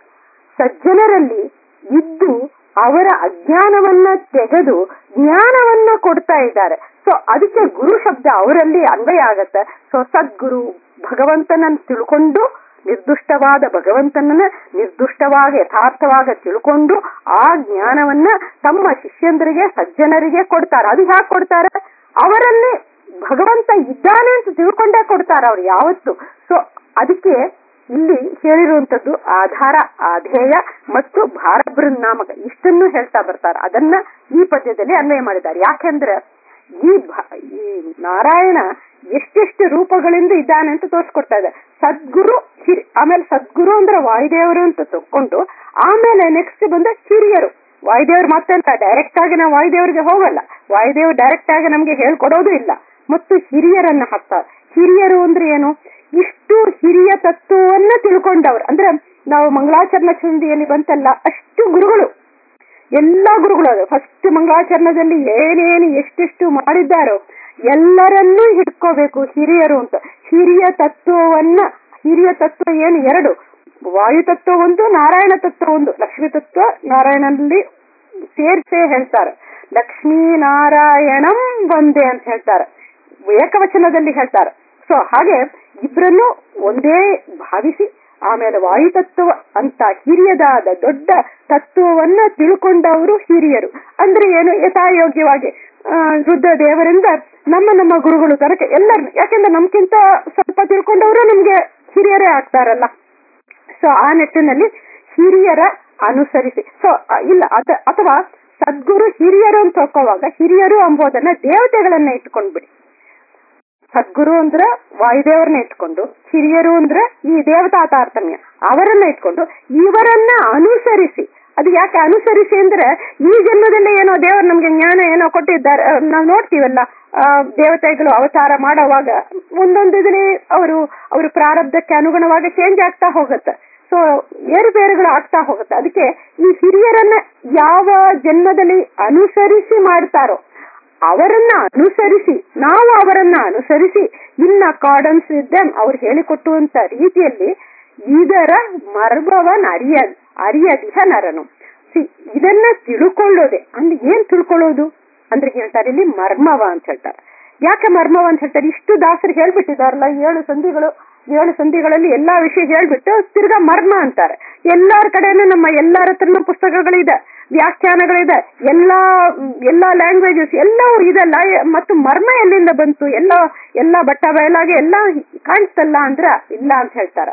ಸಜ್ಜನರಲ್ಲಿ ಇದ್ದು ಅವರ ಅಜ್ಞಾನವನ್ನ ತೆಗೆದು ಜ್ಞಾನವನ್ನ ಕೊಡ್ತಾ ಇದ್ದಾರೆ ಸೊ ಅದಕ್ಕೆ ಗುರು ಶಬ್ದ ಅವರಲ್ಲಿ ಅನ್ವಯ ಆಗತ್ತೆ ಸೊ ಸದ್ಗುರು ಭಗವಂತನನ್ನು ತಿಳ್ಕೊಂಡು ನಿರ್ದುಷ್ಟವಾದ ಭಗವಂತನನ್ನ ನಿರ್ದುಷ್ಟವಾಗಿ ಯಥಾರ್ಥವಾಗಿ ತಿಳ್ಕೊಂಡು ಆ ಜ್ಞಾನವನ್ನ ತಮ್ಮ ಶಿಷ್ಯಂದರಿಗೆ ಸಜ್ಜನರಿಗೆ ಕೊಡ್ತಾರೆ ಅದು ಯಾಕೆ ಕೊಡ್ತಾರೆ ಅವರಲ್ಲಿ ಭಗವಂತ ಇದ್ದಾನೆ ಅಂತ ತಿಳ್ಕೊಂಡೇ ಕೊಡ್ತಾರೆ ಅವ್ರು ಯಾವತ್ತು ಸೊ ಅದಕ್ಕೆ ಇಲ್ಲಿ ಹೇಳಿರುವಂತದ್ದು ಆಧಾರ ಆಧೇಯ ಮತ್ತು ಭಾರಬೃನ್ನಾಮಕ ಇಷ್ಟನ್ನು ಹೇಳ್ತಾ ಬರ್ತಾರೆ ಅದನ್ನ ಈ ಪದ್ಯದಲ್ಲಿ ಅನ್ವಯ ಮಾಡಿದ್ದಾರೆ ಯಾಕೆಂದ್ರೆ ಈ ಈ ನಾರಾಯಣ ಎಷ್ಟೆಷ್ಟು ರೂಪಗಳಿಂದ ಇದ್ದಾನೆ ಅಂತ ತೋರಿಸ್ಕೊಡ್ತಾ ಇದೆ ಸದ್ಗುರು ಹಿರಿ ಆಮೇಲೆ ಸದ್ಗುರು ಅಂದ್ರೆ ವಾಯುದೇವರು ಅಂತ ತಕೊಂಡು ಆಮೇಲೆ ನೆಕ್ಸ್ಟ್ ಬಂದ ಹಿರಿಯರು ವಾಯುದೇವರು ಮತ್ತೆ ಡೈರೆಕ್ಟ್ ಆಗಿ ನಾವು ವಾಯುದೇವರಿಗೆ ಹೋಗಲ್ಲ ವಾಯುದೇವರು ಡೈರೆಕ್ಟ್ ಆಗಿ ನಮ್ಗೆ ಹೇಳ್ಕೊಡೋದು ಇಲ್ಲ ಮತ್ತು ಹಿರಿಯರನ್ನ ಹಾಕ್ತಾರೆ ಹಿರಿಯರು ಅಂದ್ರೆ ಏನು ಇಷ್ಟು ಹಿರಿಯ ತತ್ವವನ್ನ ತಿಳ್ಕೊಂಡವ್ರು ಅಂದ್ರೆ ನಾವು ಮಂಗಳಾಚರಣ ಚಂದಿಯಲ್ಲಿ ಬಂತಲ್ಲ ಅಷ್ಟು ಗುರುಗಳು ಎಲ್ಲಾ ಗುರುಗಳು ಫಸ್ಟ್ ಮಂಗಳಾಚರಣದಲ್ಲಿ ಏನೇನು ಎಷ್ಟೆಷ್ಟು ಮಾಡಿದ್ದಾರೋ ಎಲ್ಲರನ್ನೂ ಹಿಡ್ಕೋಬೇಕು ಹಿರಿಯರು ಅಂತ ಹಿರಿಯ ತತ್ವವನ್ನ ಹಿರಿಯ ತತ್ವ ಏನು ಎರಡು ವಾಯು ತತ್ವ ಒಂದು ನಾರಾಯಣ ತತ್ವ ಒಂದು ಲಕ್ಷ್ಮೀ ತತ್ವ ನಾರಾಯಣನಲ್ಲಿ ಸೇರ್ಸೇ ಹೇಳ್ತಾರೆ ಲಕ್ಷ್ಮೀ ನಾರಾಯಣಂ ಒಂದೇ ಅಂತ ಹೇಳ್ತಾರೆ ಏಕವಚನದಲ್ಲಿ ಹೇಳ್ತಾರೆ ಸೊ ಹಾಗೆ ಇಬ್ಬರನ್ನು ಒಂದೇ ಭಾವಿಸಿ ಆಮೇಲೆ ವಾಯುತತ್ವ ಅಂತ ಹಿರಿಯದಾದ ದೊಡ್ಡ ತತ್ವವನ್ನ ತಿಳ್ಕೊಂಡವರು ಹಿರಿಯರು ಅಂದ್ರೆ ಏನು ಯಥಾಯೋಗ್ಯವಾಗಿ ರುದ್ರ ದೇವರಿಂದ ನಮ್ಮ ನಮ್ಮ ಗುರುಗಳು ತನಕ ಎಲ್ಲರನ್ನು ಯಾಕೆಂದ್ರೆ ನಮ್ಗಿಂತ ಸ್ವಲ್ಪ ತಿಳ್ಕೊಂಡವರು ನಮ್ಗೆ ಹಿರಿಯರೇ ಆಗ್ತಾರಲ್ಲ ಸೊ ಆ ನಿಟ್ಟಿನಲ್ಲಿ ಹಿರಿಯರ ಅನುಸರಿಸಿ ಸೊ ಇಲ್ಲ ಅಥವಾ ಸದ್ಗುರು ಹಿರಿಯರು ಅಂತ ಹೋಗುವಾಗ ಹಿರಿಯರು ಎಂಬುದನ್ನ ದೇವತೆಗಳನ್ನ ಇಟ್ಕೊಂಡ್ಬಿಡಿ ಸದ್ಗುರು ಅಂದ್ರೆ ವಾಯುದೇವರನ್ನ ಇಟ್ಕೊಂಡು ಹಿರಿಯರು ಅಂದ್ರೆ ಈ ದೇವತಾ ತಾರತಮ್ಯ ಅವರನ್ನ ಇಟ್ಕೊಂಡು ಇವರನ್ನ ಅನುಸರಿಸಿ ಅದು ಯಾಕೆ ಅನುಸರಿಸಿ ಅಂದ್ರೆ ಈ ಜನ್ಮದಲ್ಲಿ ಏನೋ ದೇವರು ನಮ್ಗೆ ಜ್ಞಾನ ಏನೋ ಕೊಟ್ಟಿದ್ದಾರೆ ನಾವು ನೋಡ್ತೀವಲ್ಲ ದೇವತೆಗಳು ಅವತಾರ ಮಾಡೋವಾಗ ಒಂದೊಂದು ಇದರಲ್ಲಿ ಅವರು ಅವರು ಪ್ರಾರಬ್ಧಕ್ಕೆ ಅನುಗುಣವಾಗಿ ಚೇಂಜ್ ಆಗ್ತಾ ಹೋಗುತ್ತೆ ಸೊ ಏರುಪೇರುಗಳು ಆಗ್ತಾ ಹೋಗುತ್ತೆ ಅದಕ್ಕೆ ಈ ಹಿರಿಯರನ್ನ ಯಾವ ಜನ್ಮದಲ್ಲಿ ಅನುಸರಿಸಿ ಮಾಡ್ತಾರೋ ಅವರನ್ನ ಅನುಸರಿಸಿ ನಾವು ಅವರನ್ನ ಅನುಸರಿಸಿ ಇನ್ ಅಕಾರ್ಡೆನ್ಸ್ ವಿತ್ ದಮ್ ಅವ್ರು ಹೇಳಿಕೊಟ್ಟುವಂತ ರೀತಿಯಲ್ಲಿ ಇದರ ಮರ್ಮವನ್ ಅರಿಯ ಅರಿಯದಿಹ ನರನು ಸಿ ಇದನ್ನ ತಿಳ್ಕೊಳ್ಳೋದೆ ಅಂದ್ರೆ ಏನ್ ತಿಳ್ಕೊಳ್ಳೋದು ಅಂದ್ರೆ ಹೇಳ್ತಾರೆ ಇಲ್ಲಿ ಮರ್ಮವ ಅಂತ ಹೇಳ್ತಾರೆ ಯಾಕೆ ಮರ್ಮವ ಅಂತ ಹೇಳ್ತಾರೆ ಇಷ್ಟು ದಾಸರು ಹೇಳ್ಬಿಟ್ಟಿದಾರಲ್ಲ ಏಳು ಸಂಧಿಗಳು ಏಳು ಸಂಧಿಗಳಲ್ಲಿ ಎಲ್ಲಾ ವಿಷಯ ಹೇಳ್ಬಿಟ್ಟು ತಿರ್ಗಾ ಮರ್ಮ ಅಂತಾರೆ ಎಲ್ಲಾರ ಕಡೆನೂ ನಮ್ಮ ಎಲ್ಲಾರ ಹತ್ರನೂ ಪುಸ್ತಕಗಳಿದೆ ವ್ಯಾಖ್ಯಾನಗಳಿದೆ ಎಲ್ಲಾ ಎಲ್ಲಾ ಲ್ಯಾಂಗ್ವೇಜಸ್ ಎಲ್ಲವೂ ಇದೆಲ್ಲ ಮತ್ತು ಮರ್ಮ ಎಲ್ಲಿಂದ ಬಂತು ಎಲ್ಲ ಎಲ್ಲ ಬಟ್ಟ ಬಯಲಾಗಿ ಎಲ್ಲ ಕಾಣಿಸ್ತಲ್ಲ ಅಂದ್ರ ಇಲ್ಲ ಅಂತ ಹೇಳ್ತಾರ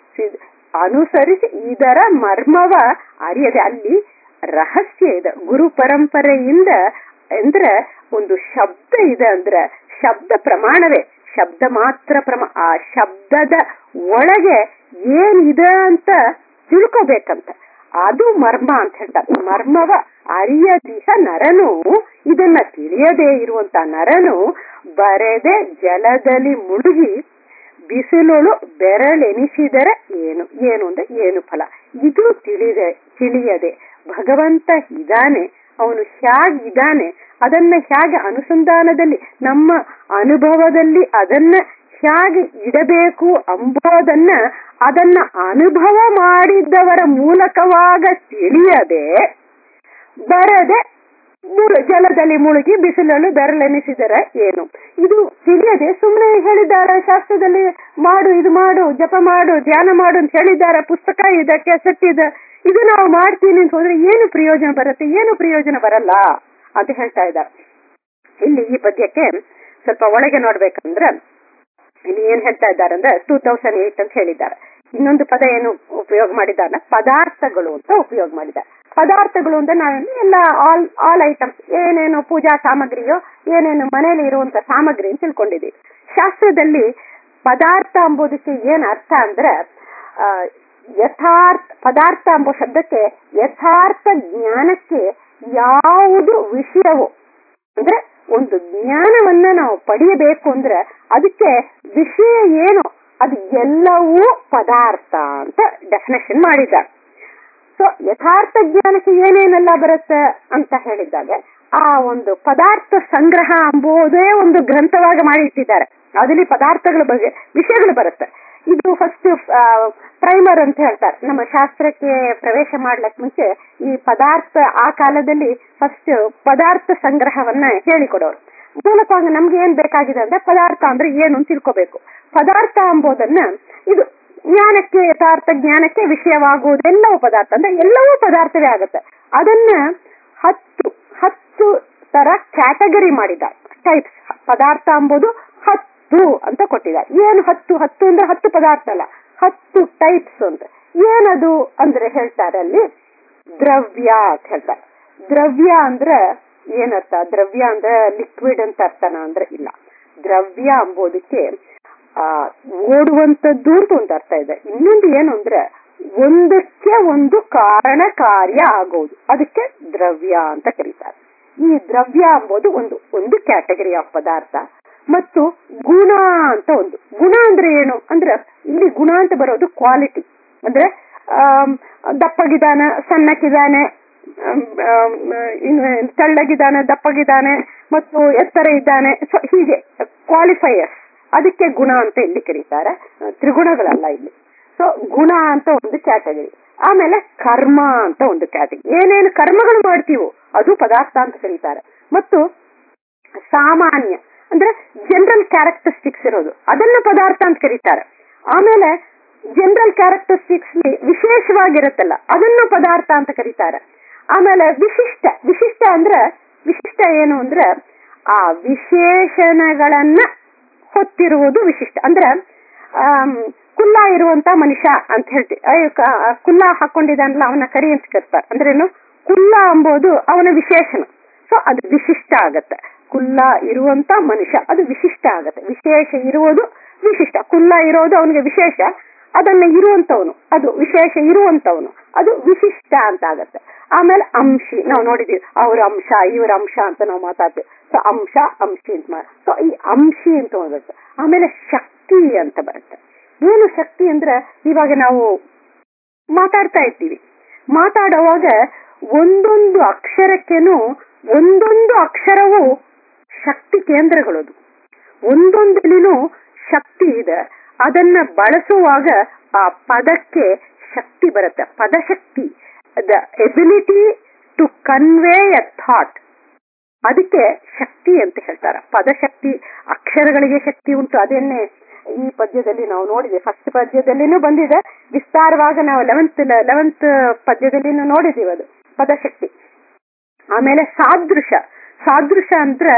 ಅನುಸರಿಸಿ ಇದರ ಮರ್ಮವ ಅರಿಯದೆ ಅಲ್ಲಿ ರಹಸ್ಯ ಇದೆ ಗುರು ಪರಂಪರೆಯಿಂದ ಅಂದ್ರೆ ಒಂದು ಶಬ್ದ ಇದೆ ಅಂದ್ರೆ ಶಬ್ದ ಪ್ರಮಾಣವೇ ಶಬ್ದ ಮಾತ್ರ ಪ್ರಮ ಆ ಶಬ್ದದ ಒಳಗೆ ಏನಿದೆ ಅಂತ ತಿಳ್ಕೋಬೇಕಂತ ಅದು ಮರ್ಮ ಅಂತ ಹೇಳ್ತಾರೆ ಮರ್ಮವ ಅರಿಯದಿಹ ನರನು ಇದನ್ನ ತಿಳಿಯದೇ ಇರುವಂತ ನರನು ಬರೆದೆ ಜಲದಲ್ಲಿ ಮುಳುಗಿ ಬಿಸಿಲೊಳು ಬೆರಳೆನಿಸಿದರೆ ಏನು ಏನು ಅಂದ್ರೆ ಏನು ಫಲ ಇದು ತಿಳಿದೆ ತಿಳಿಯದೆ ಭಗವಂತ ಇದ್ದಾನೆ ಅವನು ಹೇಗಿದ್ದಾನೆ ಅದನ್ನ ಹೇಗೆ ಅನುಸಂಧಾನದಲ್ಲಿ ನಮ್ಮ ಅನುಭವದಲ್ಲಿ ಅದನ್ನ ಹೇಗೆ ಇಡಬೇಕು ಅಂಬೋದನ್ನ ಅದನ್ನ ಅನುಭವ ಮಾಡಿದ್ದವರ ಮೂಲಕವಾಗ ತಿಳಿಯದೆ ಬರದೆ ಜಲದಲ್ಲಿ ಮುಳುಗಿ ಬಿಸಿಲಲ್ಲಿ ಬೆರಳೆನಿಸಿದರೆ ಏನು ಇದು ತಿಳಿಯದೆ ಸುಮ್ಮನೆ ಹೇಳಿದ್ದಾರೆ ಶಾಸ್ತ್ರದಲ್ಲಿ ಮಾಡು ಇದು ಮಾಡು ಜಪ ಮಾಡು ಧ್ಯಾನ ಮಾಡು ಅಂತ ಹೇಳಿದ್ದಾರೆ ಪುಸ್ತಕ ಇದೆ ಕೆಸೆಟ್ ಇದೆ ಇದು ನಾವು ಮಾಡ್ತೀನಿ ಅಂತ ಹೋದ್ರೆ ಏನು ಪ್ರಯೋಜನ ಬರುತ್ತೆ ಏನು ಪ್ರಯೋಜನ ಬರಲ್ಲ ಅಂತ ಹೇಳ್ತಾ ಇದ್ದಾರೆ ಇಲ್ಲಿ ಈ ಪದ್ಯಕ್ಕೆ ಸ್ವಲ್ಪ ಒಳಗೆ ನೋಡ್ಬೇಕಂದ್ರೆ ಇಲ್ಲಿ ಏನ್ ಹೇಳ್ತಾ ಇದ್ದಾರೆ ಅಂದ್ರೆ ಟೂ ತೌಸಂಡ್ ಏಟ್ ಅಂತ ಹೇಳಿದ್ದಾರೆ ಇನ್ನೊಂದು ಪದ ಏನು ಉಪಯೋಗ ಮಾಡಿದ್ದಾರೆ ಪದಾರ್ಥಗಳು ಅಂತ ಉಪಯೋಗ ಮಾಡಿದ್ದಾರೆ ಪದಾರ್ಥಗಳು ಅಂದ್ರೆ ನಾವು ಎಲ್ಲ ಆಲ್ ಆಲ್ ಐಟಮ್ಸ್ ಏನೇನು ಪೂಜಾ ಸಾಮಗ್ರಿಯೋ ಏನೇನು ಮನೆಯಲ್ಲಿ ಇರುವಂತ ಸಾಮಗ್ರಿ ಅಂತ ತಿಳ್ಕೊಂಡಿದೀವಿ ಶಾಸ್ತ್ರದಲ್ಲಿ ಪದಾರ್ಥ ಎಂಬುದಕ್ಕೆ ಏನ್ ಅರ್ಥ ಅಂದ್ರೆ ಯಥಾರ್ಥ ಪದಾರ್ಥ ಎಂಬ ಶಬ್ದಕ್ಕೆ ಯಥಾರ್ಥ ಜ್ಞಾನಕ್ಕೆ ಯಾವುದು ವಿಷಯವು ಅಂದ್ರೆ ಒಂದು ಜ್ಞಾನವನ್ನ ನಾವು ಪಡೆಯಬೇಕು ಅಂದ್ರೆ ಅದಕ್ಕೆ ವಿಷಯ ಏನು ಅದು ಎಲ್ಲವೂ ಪದಾರ್ಥ ಅಂತ ಡೆಫಿನೇಷನ್ ಮಾಡಿದ್ದಾರೆ ಸೊ ಯಥಾರ್ಥ ಜ್ಞಾನಕ್ಕೆ ಏನೇನೆಲ್ಲ ಬರುತ್ತೆ ಅಂತ ಹೇಳಿದಾಗ ಆ ಒಂದು ಪದಾರ್ಥ ಸಂಗ್ರಹ ಎಂಬುದೇ ಒಂದು ಗ್ರಂಥವಾಗಿ ಮಾಡಿ ಇಟ್ಟಿದ್ದಾರೆ ಅದರಲ್ಲಿ ಪದಾರ್ಥಗಳ ಬಗ್ಗೆ ವಿಷಯಗಳು ಬರುತ್ತೆ ಇದು ಫಸ್ಟ್ ಪ್ರೈಮರ್ ಅಂತ ಹೇಳ್ತಾರೆ ನಮ್ಮ ಶಾಸ್ತ್ರಕ್ಕೆ ಪ್ರವೇಶ ಮಾಡ್ಲಕ್ ಮುಂಚೆ ಈ ಪದಾರ್ಥ ಆ ಕಾಲದಲ್ಲಿ ಫಸ್ಟ್ ಪದಾರ್ಥ ಸಂಗ್ರಹವನ್ನ ಹೇಳಿಕೊಡೋರು ಮೂಲಕವಾಗಿ ನಮ್ಗೆ ಏನ್ ಬೇಕಾಗಿದೆ ಅಂದ್ರೆ ಪದಾರ್ಥ ಅಂದ್ರೆ ಏನು ಅಂತ ತಿಳ್ಕೋಬೇಕು ಪದಾರ್ಥ ಎಂಬುದನ್ನ ಇದು ಜ್ಞಾನಕ್ಕೆ ಯಥಾರ್ಥ ಜ್ಞಾನಕ್ಕೆ ವಿಷಯವಾಗುವುದೆಲ್ಲವೂ ಪದಾರ್ಥ ಅಂದ್ರೆ ಎಲ್ಲವೂ ಪದಾರ್ಥವೇ ಆಗುತ್ತೆ ಅದನ್ನ ಹತ್ತು ಹತ್ತು ತರ ಕ್ಯಾಟಗರಿ ಮಾಡಿದ್ದಾರೆ ಟೈಪ್ಸ್ ಪದಾರ್ಥ ಎಂಬುದು ಹತ್ತು ಅಂತ ಕೊಟ್ಟಿದ್ದಾರೆ ಏನು ಹತ್ತು ಹತ್ತು ಅಂದ್ರೆ ಹತ್ತು ಪದಾರ್ಥ ಅಲ್ಲ ಹತ್ತು ಟೈಪ್ಸ್ ಅಂತ ಏನದು ಅಂದ್ರೆ ಹೇಳ್ತಾರೆ ಅಲ್ಲಿ ದ್ರವ್ಯ ಅಂತ ಹೇಳ್ತಾರೆ ದ್ರವ್ಯ ಅಂದ್ರೆ ಏನರ್ಥ ದ್ರವ್ಯ ಅಂದ್ರೆ ಲಿಕ್ವಿಡ್ ಅಂತ ಅರ್ಥನ ಅಂದ್ರೆ ಇಲ್ಲ ದ್ರವ್ಯ ಎಂಬುದಕ್ಕೆ ಆ ಓಡುವಂತದ್ದು ಅಂತ ಒಂದು ಅರ್ಥ ಇದೆ ಇನ್ನೊಂದು ಏನು ಅಂದ್ರೆ ಒಂದಕ್ಕೆ ಒಂದು ಕಾರಣ ಕಾರ್ಯ ಆಗೋದು ಅದಕ್ಕೆ ದ್ರವ್ಯ ಅಂತ ಕರೀತಾರೆ ಈ ದ್ರವ್ಯ ಎಂಬುದು ಒಂದು ಒಂದು ಕ್ಯಾಟಗರಿ ಆಫ್ ಪದಾರ್ಥ ಮತ್ತು ಗುಣ ಅಂತ ಒಂದು ಗುಣ ಅಂದ್ರೆ ಏನು ಅಂದ್ರೆ ಇಲ್ಲಿ ಗುಣ ಅಂತ ಬರೋದು ಕ್ವಾಲಿಟಿ ಅಂದ್ರೆ ದಪ್ಪಗಿದಾನೆ ಸಣ್ಣಕ್ಕಿದಾನೆ ತೆಳ್ಳಗಿದ್ದಾನೆ ದಪ್ಪಗಿದ್ದಾನೆ ಮತ್ತು ಎತ್ತರ ಇದ್ದಾನೆ ಸೊ ಹೀಗೆ ಕ್ವಾಲಿಫೈಯರ್ಸ್ ಅದಕ್ಕೆ ಗುಣ ಅಂತ ಇಲ್ಲಿ ಕರೀತಾರೆ ತ್ರಿಗುಣಗಳಲ್ಲ ಇಲ್ಲಿ ಸೊ ಗುಣ ಅಂತ ಒಂದು ಕ್ಯಾಟಗರಿ ಆಮೇಲೆ ಕರ್ಮ ಅಂತ ಒಂದು ಕ್ಯಾಟಗರಿ ಏನೇನು ಕರ್ಮಗಳು ಮಾಡ್ತೀವೋ ಅದು ಪದಾರ್ಥ ಅಂತ ಕರೀತಾರೆ ಮತ್ತು ಸಾಮಾನ್ಯ ಅಂದ್ರೆ ಜನರಲ್ ಕ್ಯಾರೆಕ್ಟರಿಸ್ಟಿಕ್ಸ್ ಇರೋದು ಅದನ್ನ ಪದಾರ್ಥ ಅಂತ ಕರೀತಾರೆ ಆಮೇಲೆ ಜನರಲ್ ಕ್ಯಾರೆಕ್ಟರಿಸ್ಟಿಕ್ಸ್ ವಿಶೇಷವಾಗಿರುತ್ತಲ್ಲ ಅದನ್ನ ಪದಾರ್ಥ ಅಂತ ಕರೀತಾರೆ ಆಮೇಲೆ ವಿಶಿಷ್ಟ ವಿಶಿಷ್ಟ ಅಂದ್ರೆ ವಿಶಿಷ್ಟ ಏನು ಅಂದ್ರೆ ಆ ವಿಶೇಷಣಗಳನ್ನ ಹೊತ್ತಿರುವುದು ವಿಶಿಷ್ಟ ಅಂದ್ರೆ ಕುಲ್ಲ ಇರುವಂತ ಮನುಷ್ಯ ಅಂತ ಹೇಳ್ತೀವಿ ಕುಲ್ಲ ಹಾಕೊಂಡಿದ್ದಾನಲ್ಲ ಅವನ ಕರಿ ಅಂತ ಕರ್ತಾರೆ ಅಂದ್ರೇನು ಕುಲ್ಲ ಎಂಬುದು ಅವನ ವಿಶೇಷಣ ಸೊ ಅದು ವಿಶಿಷ್ಟ ಆಗತ್ತೆ ಕುಲ್ಲ ಇರುವಂತ ಮನುಷ್ಯ ಅದು ವಿಶಿಷ್ಟ ಆಗತ್ತೆ ವಿಶೇಷ ಇರುವುದು ವಿಶಿಷ್ಟ ಕುಲ್ಲ ಇರೋದು ಅವನಿಗೆ ವಿಶೇಷ ಅದನ್ನ ಇರುವಂತವನು ಅದು ವಿಶೇಷ ಇರುವಂತವನು ಅದು ವಿಶಿಷ್ಟ ಅಂತ ಆಗತ್ತೆ ಆಮೇಲೆ ಅಂಶಿ ನಾವು ನೋಡಿದೀವಿ ಅವ್ರ ಅಂಶ ಇವರ ಅಂಶ ಅಂತ ನಾವು ಮಾತಾಡ್ತೀವಿ ಸೊ ಅಂಶ ಅಂಶಿ ಅಂತ ಸೊ ಈ ಅಂಶಿ ಅಂತ ಬರುತ್ತೆ ಆಮೇಲೆ ಶಕ್ತಿ ಅಂತ ಬರುತ್ತೆ ಏನು ಶಕ್ತಿ ಅಂದ್ರೆ ಇವಾಗ ನಾವು ಮಾತಾಡ್ತಾ ಇರ್ತೀವಿ ಮಾತಾಡುವಾಗ ಒಂದೊಂದು ಅಕ್ಷರಕ್ಕೆನೂ ಒಂದೊಂದು ಅಕ್ಷರವು ಶಕ್ತಿ ಕೇಂದ್ರಗಳದು ಒಂದೊಂದಲ್ಲಿನೂ ಶಕ್ತಿ ಇದೆ ಅದನ್ನ ಬಳಸುವಾಗ ಆ ಪದಕ್ಕೆ ಶಕ್ತಿ ಬರುತ್ತೆ ಪದಶಕ್ತಿ the ability to convey a thought ಅದಕ್ಕೆ ಶಕ್ತಿ ಅಂತ ಹೇಳ್ತಾರೆ ಪದಶಕ್ತಿ ಅಕ್ಷರಗಳಿಗೆ ಶಕ್ತಿ ಉಂಟು ಅದನ್ನೇ ಈ ಪದ್ಯದಲ್ಲಿ ನಾವು ನೋಡಿದೆ ಫಸ್ಟ್ ಪದ್ಯದಲ್ಲಿನೂ ಬಂದಿದೆ ವಿಸ್ತಾರವಾಗಿ ನಾವು ಲೆವೆಂತ್ ಲೆವೆಂತ್ ಪದ್ಯದಲ್ಲಿನೂ ನೋಡಿದೀವಿ ಅದು ಪದಶಕ್ತಿ ಆಮೇಲೆ ಸಾದೃಶ ಸಾದೃಶ ಅಂದ್ರೆ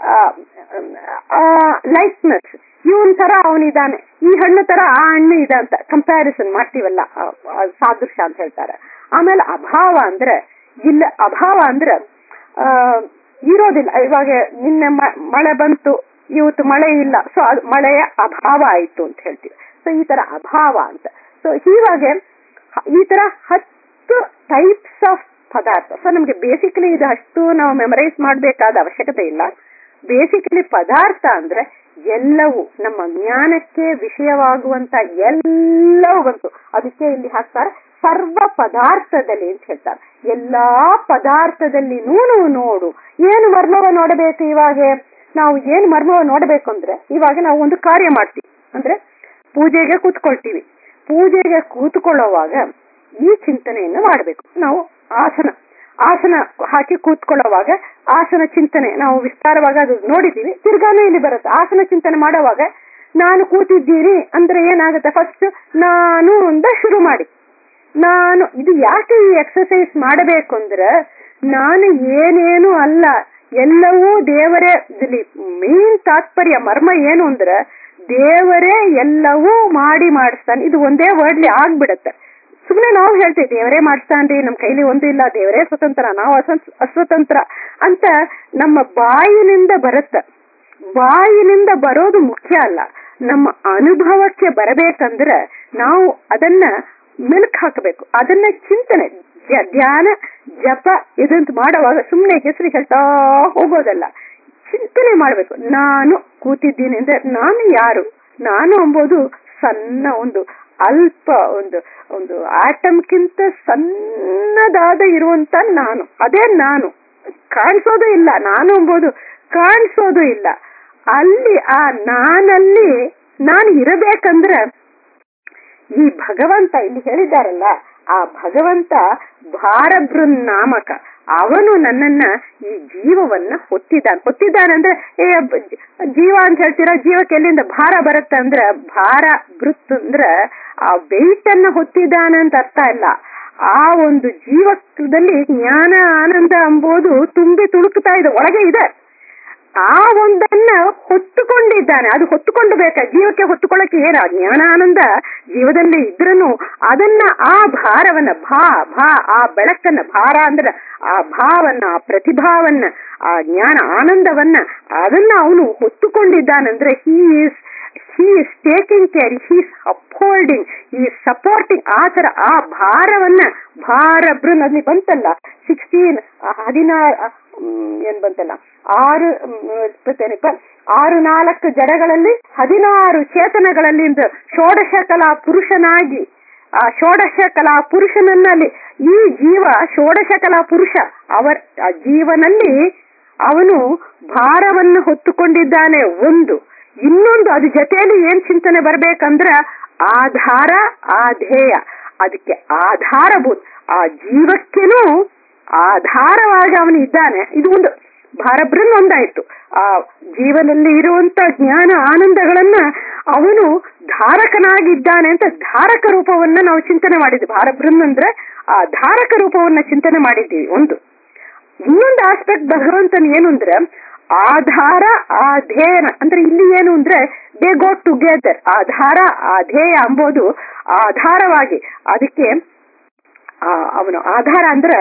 ಲೈಕ್ನೆಸ್ ಇವನ್ ತರ ಅವನಿದ್ದಾನೆ ಈ ಹಣ್ಣು ತರ ಆ ಹಣ್ಣು ಇದೆ ಅಂತ ಕಂಪ್ಯಾರಿಸನ್ ಮಾಡ್ತೀವಲ್ಲ ಆ, ಆ ಸಾದೃಶ ಅಂತ ಹೇಳ್ತಾರೆ ಆಮೇಲೆ ಅಭಾವ ಅಂದ್ರೆ ಇಲ್ಲ ಅಭಾವ ಅಂದ್ರೆ ಆ ಇರೋದಿಲ್ಲ ಇವಾಗ ನಿನ್ನೆ ಮ- ಮಳೆ ಬಂತು ಇವತ್ತು ಮಳೆ ಇಲ್ಲ ಸೊ ಅದು ಮಳೆಯ ಅಭಾವ ಆಯ್ತು ಅಂತ ಹೇಳ್ತೀವಿ ಸೊ ಈ ತರ ಅಭಾವ ಅಂತ ಸೊ ಹೀಗೆ ಈ ತರ ಹತ್ತು ಟೈಪ್ಸ್ ಆಫ್ ಪದಾರ್ಥ ಸೊ ನಮ್ಗೆ ಬೇಸಿಕಲಿ ಇದು ಅಷ್ಟು ನಾವು ಮೆಮರೈಸ್ ಮಾಡಬೇಕಾದ ಅವಶ್ಯಕತೆ ಇಲ್ಲ ಬೇಸಿಕಲಿ ಪದಾರ್ಥ ಅಂದ್ರೆ ಎಲ್ಲವೂ ನಮ್ಮ ಜ್ಞಾನಕ್ಕೆ ವಿಷಯವಾಗುವಂತ ಎಲ್ಲವೂ ಬಂತು ಅದಕ್ಕೆ ಇಲ್ಲಿ ಹಾಕ್ತಾರೆ ಸರ್ವ ಪದಾರ್ಥದಲ್ಲಿ ಅಂತ ಹೇಳ್ತಾರೆ ಎಲ್ಲಾ ಪದಾರ್ಥದಲ್ಲಿ ನೂನು ನೋಡು ಏನು ಮರ್ಮವ ನೋಡಬೇಕು ಇವಾಗ ನಾವು ಏನು ಮರ್ಮವ ನೋಡಬೇಕು ಅಂದ್ರೆ ಇವಾಗ ನಾವು ಒಂದು ಕಾರ್ಯ ಮಾಡ್ತೀವಿ ಅಂದ್ರೆ ಪೂಜೆಗೆ ಕೂತ್ಕೊಳ್ತೀವಿ ಪೂಜೆಗೆ ಕೂತ್ಕೊಳ್ಳುವಾಗ ಈ ಚಿಂತನೆಯನ್ನು ಮಾಡಬೇಕು ನಾವು ಆಸನ ಆಸನ ಹಾಕಿ ಕೂತ್ಕೊಳ್ಳುವಾಗ ಆಸನ ಚಿಂತನೆ ನಾವು ವಿಸ್ತಾರವಾಗಿ ಅದು ನೋಡಿದ್ದೀವಿ ತಿರ್ಗಾನು ಇಲ್ಲಿ ಬರುತ್ತೆ ಆಸನ ಚಿಂತನೆ ಮಾಡುವಾಗ ನಾನು ಕೂತಿದ್ದೀನಿ ಅಂದ್ರೆ ಏನಾಗುತ್ತೆ ಫಸ್ಟ್ ನಾನು ಅಂತ ಶುರು ಮಾಡಿ ನಾನು ಇದು ಯಾಕೆ ಈ ಎಕ್ಸರ್ಸೈಸ್ ಮಾಡಬೇಕು ಅಂದ್ರೆ ನಾನು ಏನೇನು ಅಲ್ಲ ಎಲ್ಲವೂ ದೇವರೇ ಇಲ್ಲಿ ಮೇನ್ ತಾತ್ಪರ್ಯ ಮರ್ಮ ಏನು ಅಂದ್ರೆ ದೇವರೇ ಎಲ್ಲವೂ ಮಾಡಿ ಮಾಡಿಸ್ತಾನೆ ಇದು ಒಂದೇ ವರ್ಡ್ಲಿ ಆಗ್ಬಿಡತ್ತೆ ಸುಮ್ಮನೆ ನಾವು ಹೇಳ್ತೇವೆ ದೇವರೇ ಮಾಡಿಸ್ತಾನ್ರಿ ನಮ್ ಕೈಲಿ ಒಂದು ಇಲ್ಲ ದೇವರೇ ಸ್ವತಂತ್ರ ನಾವು ಅಸ್ವ- ಅಸ್ವತಂತ್ರ ಅಂತ ನಮ್ಮ ಬಾಯಿನಿಂದ ಬರುತ್ತೆ ಬಾಯಿನಿಂದ ಬರೋದು ಮುಖ್ಯ ಅಲ್ಲ ನಮ್ಮ ಅನುಭವಕ್ಕೆ ಬರಬೇಕಂದ್ರೆ ನಾವು ಅದನ್ನ ಮೆಲುಕು ಹಾಕಬೇಕು ಅದನ್ನ ಚಿಂತನೆ ಧ್ಯ- ಧ್ಯಾನ ಜಪ ಇದಂತ ಮಾಡುವಾಗ ಸುಮ್ಮನೆ ಹೆಸರು ಹೇಳ್ತಾ ಹೋಗೋದಲ್ಲ ಚಿಂತನೆ ಮಾಡಬೇಕು ನಾನು ಕೂತಿದ್ದೀನಿ ಅಂದ್ರೆ ನಾನು ಯಾರು ನಾನು ಎಂಬುದು ಸಣ್ಣ ಒಂದು ಅಲ್ಪ ಒಂದು ಒಂದು ಆಟಮ್ಗಿಂತ ಸಣ್ಣದಾದ ಇರುವಂತ ನಾನು ಅದೇ ನಾನು ಕಾಣಿಸೋದು ಇಲ್ಲ ನಾನು ಎಂಬುದು ಕಾಣಿಸೋದು ಇಲ್ಲ ಅಲ್ಲಿ ಆ ನಾನಲ್ಲಿ ನಾನು ಇರಬೇಕಂದ್ರೆ ಈ ಭಗವಂತ ಇಲ್ಲಿ ಹೇಳಿದ್ದಾರಲ್ಲ ಆ ಭಗವಂತ ಭಾರಬೃನ್ನಾಮಕ ಅವನು ನನ್ನನ್ನ ಈ ಜೀವವನ್ನ ಹೊತ್ತಿದ್ದಾನೆ ಹೊತ್ತಿದ್ದಾನಂದ್ರೆ ಏ ಬ- ಜೀವ ಅಂತ ಹೇಳ್ತೀರಾ ಜೀವಕ್ಕೆ ಎಲ್ಲಿಂದ ಭಾರ ಬರುತ್ತೆ ಅಂದ್ರೆ ಭಾರ ಬೃತ್ ಅಂದ್ರೆ ಆ ವೆಯ್ಟ್ ಅನ್ನ ಹೊತ್ತಿದ್ದಾನೆ ಅಂತ ಅರ್ಥ ಇಲ್ಲ ಆ ಒಂದು ಜೀವದಲ್ಲಿ ಜ್ಞಾನ ಆನಂದ ಎಂಬುದು ತುಂಬಿ ತುಳುಕ್ತಾ ಇದೆ ಒಳಗೆ ಇದೆ ಆ ಒಂದನ್ನ ಹೊತ್ತುಕೊಂಡಿದ್ದಾನೆ ಅದು ಹೊತ್ತುಕೊಂಡು ಬೇಕಾ ಜೀವಕ್ಕೆ ಹೊತ್ತುಕೊಳ್ಳಕ್ಕೆ ಏನ ಜ್ಞಾನ ಆನಂದ ಜೀವದಲ್ಲಿ ಇದ್ರನು ಅದನ್ನ ಆ ಭಾರವನ್ನ ಭಾ ಭಾ ಆ ಬೆಳಕನ್ನ ಭಾರ ಅಂದ್ರೆ ಆ ಭಾವನ್ನ ಆ ಪ್ರತಿಭಾವನ್ನ ಆ ಜ್ಞಾನ ಆನಂದವನ್ನ ಅದನ್ನ ಅವನು ಹೊತ್ತುಕೊಂಡಿದ್ದಾನಂದ್ರೆ he is he is taking care he is upholding ಈ ಸಪೋರ್ಟಿಂಗ್ ಆ ತರ ಆ ಭಾರವನ್ನ ಭಾರ ಬೃನ್ ಅಲ್ಲಿ ಬಂತಲ್ಲ ಸಿಕ್ಸ್ಟೀನ್ ಹದಿನಾರು ಏನ್ ಬಂತಲ್ಲ ಆರು ಮ್, ಇಪ್ಪತ್ತೇನಪ್ಪ ಆರು ನಾಲ್ಕು ಜಡಗಳಲ್ಲಿ ಹದಿನಾರು ಚೇತನಗಳಲ್ಲಿ ಇಂದು ಷೋಡಶ ಕಲಾ ಪುರುಷನಾಗಿ ಆ ಷೋಡಶ ಕಲಾ ಪುರುಷನನ್ನಲ್ಲಿ ಈ ಜೀವ ಷೋಡಶ ಕಲಾ ಪುರುಷ ಅವರ ಆ ಜೀವನಲ್ಲಿ ಅವನು ಭಾರವನ್ನು ಹೊತ್ತುಕೊಂಡಿದ್ದಾನೆ ಒಂದು ಇನ್ನೊಂದು ಅದ್ರ ಜೊತೆಯಲ್ಲಿ ಏನ್ ಚಿಂತನೆ ಬರ್ಬೇಕಂದ್ರ ಆಧಾರ ಆಧೇಯ ಅದಕ್ಕೆ ಆಧಾರಭೂತ ಆ ಜೀವಕ್ಕೇನು ಆಧಾರವಾಗಿ ಅವನು ಇದ್ದಾನೆ ಇದು ಒಂದು ಭಾರಬ್ರನ್ ಒಂದಾಯ್ತು ಆ ಜೀವನಲ್ಲಿ ಇರುವಂತ ಜ್ಞಾನ ಆನಂದಗಳನ್ನ ಅವನು ಧಾರಕನಾಗಿದ್ದಾನೆ ಅಂತ ಧಾರಕ ರೂಪವನ್ನ ನಾವು ಚಿಂತನೆ ಮಾಡಿದ್ವಿ ಭಾರಬ್ರನ್ ಅಂದ್ರೆ ಆ ಧಾರಕ ರೂಪವನ್ನ ಚಿಂತನೆ ಮಾಡಿದ್ದೀವಿ ಒಂದು ಇನ್ನೊಂದು ಆಸ್ಪೆಕ್ಟ್ ಭಗವಂತನ್ ಏನು ಅಂದ್ರೆ ಆಧಾರ ಆಧೇಯನ ಅಂದ್ರೆ ಇಲ್ಲಿ ಏನು ಅಂದ್ರೆ ದೇ ಗೋ ಟುಗೆದರ್ ಆಧಾರ ಆಧೇಯ ಅಂಬೋದು ಆಧಾರವಾಗಿ ಅದಕ್ಕೆ ಆ, ಅವನು ಆಧಾರ ಅಂದ್ರೆ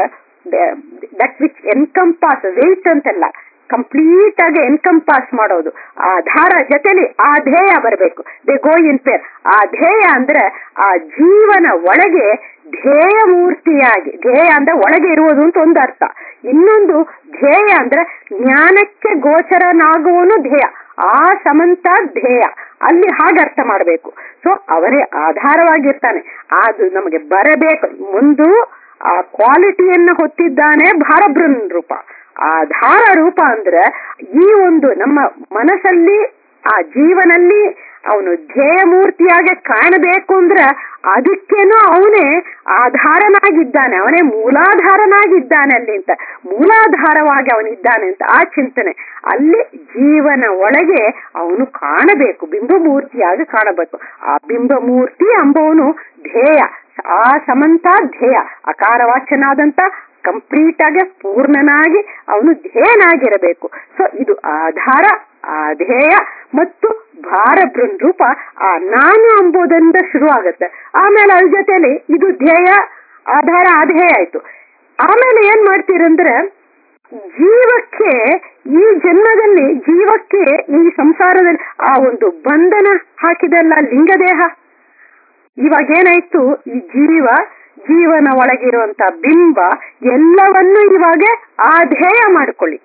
ದಟ್ ವಿಚ್ ಎನ್ಕಂಪಾಸ್ ವೆಯ್ಟ್ ಅಂತೆಲ್ಲ ಕಂಪ್ಲೀಟ್ ಆಗಿ ಎನ್ಕಂಪಾಸ್ ಮಾಡೋದು ಆಧಾರ ಜೊತೆಲಿ ಆ ಧ್ಯೇಯ ಬರಬೇಕು ದೇ ಗೋ ಇನ್ ಪೇರ್ ಆ ಧ್ಯೇಯ ಅಂದ್ರೆ ಆ ಜೀವನ ಒಳಗೆ ಧ್ಯೇಯ ಮೂರ್ತಿಯಾಗಿ ಧ್ಯೇಯ ಅಂದ್ರೆ ಒಳಗೆ ಇರುವುದು ಅಂತ ಒಂದು ಅರ್ಥ ಇನ್ನೊಂದು ಧ್ಯೇಯ ಅಂದ್ರೆ ಜ್ಞಾನಕ್ಕೆ ಗೋಚರನಾಗುವನು ಧ್ಯೇಯ ಆ ಸಮಂತ ಧ್ಯೇಯ ಅಲ್ಲಿ ಹಾಗೆ ಅರ್ಥ ಮಾಡಬೇಕು ಸೊ ಅವರೇ ಆಧಾರವಾಗಿರ್ತಾನೆ ಅದು ನಮಗೆ ಬರಬೇಕು ಮುಂದು ಆ ಕ್ವಾಲಿಟಿಯನ್ನ ಹೊತ್ತಿದ್ದಾನೆ ಭಾರಬ್ರನ್ ರೂಪ ಆಧಾರ ರೂಪ ಅಂದ್ರೆ ಈ ಒಂದು ನಮ್ಮ ಮನಸ್ಸಲ್ಲಿ ಆ ಜೀವನಲ್ಲಿ ಅವನು ಧ್ಯೇಯ ಮೂರ್ತಿಯಾಗಿ ಕಾಣಬೇಕು ಅಂದ್ರೆ ಅದಕ್ಕೇನೋ ಅವನೇ ಆಧಾರನಾಗಿದ್ದಾನೆ ಅವನೇ ಮೂಲಾಧಾರನಾಗಿದ್ದಾನೆ ಅಲ್ಲಿ ಅಂತ ಮೂಲಾಧಾರವಾಗಿ ಅವನಿದ್ದಾನೆ ಅಂತ ಆ ಚಿಂತನೆ ಅಲ್ಲಿ ಜೀವನ ಒಳಗೆ ಅವನು ಕಾಣಬೇಕು ಬಿಂಬಮೂರ್ತಿಯಾಗಿ ಕಾಣಬೇಕು ಆ ಬಿಂಬಮೂರ್ತಿ ಅಂಬವನು ಧ್ಯೇಯ ಆ ಸಮಂತ ಧ್ಯೇಯ ಅಕಾರವಾಚ್ಯನಾದಂತ ಕಂಪ್ಲೀಟ್ ಆಗಿ ಪೂರ್ಣನಾಗಿ ಅವನು ಧ್ಯೇಯನಾಗಿರಬೇಕು ಸೊ ಇದು ಆಧಾರ ಆಧೇಯ ಮತ್ತು ಭಾರ ರೂಪ ಆ ನಾನು ಎಂಬುದರಿಂದ ಶುರು ಆಗುತ್ತೆ ಆಮೇಲೆ ಅದ್ರ ಜೊತೆಲಿ ಇದು ಧ್ಯೇಯ ಆಧಾರ ಆಧೇಯ ಆಯ್ತು ಆಮೇಲೆ ಏನ್ ಮಾಡ್ತೀರಂದ್ರೆ ಜೀವಕ್ಕೆ ಈ ಜನ್ಮದಲ್ಲಿ ಜೀವಕ್ಕೆ ಈ ಸಂಸಾರದಲ್ಲಿ ಆ ಒಂದು ಬಂಧನ ಹಾಕಿದಲ್ಲ ಲಿಂಗದೇಹ ಇವಾಗ ಏನಾಯ್ತು ಈ ಜೀವ ಜೀವನ ಒಳಗಿರುವಂತ ಬಿಂಬ ಎಲ್ಲವನ್ನೂ ಇವಾಗ ಆಧೇಯ ಮಾಡ್ಕೊಳ್ಳಿ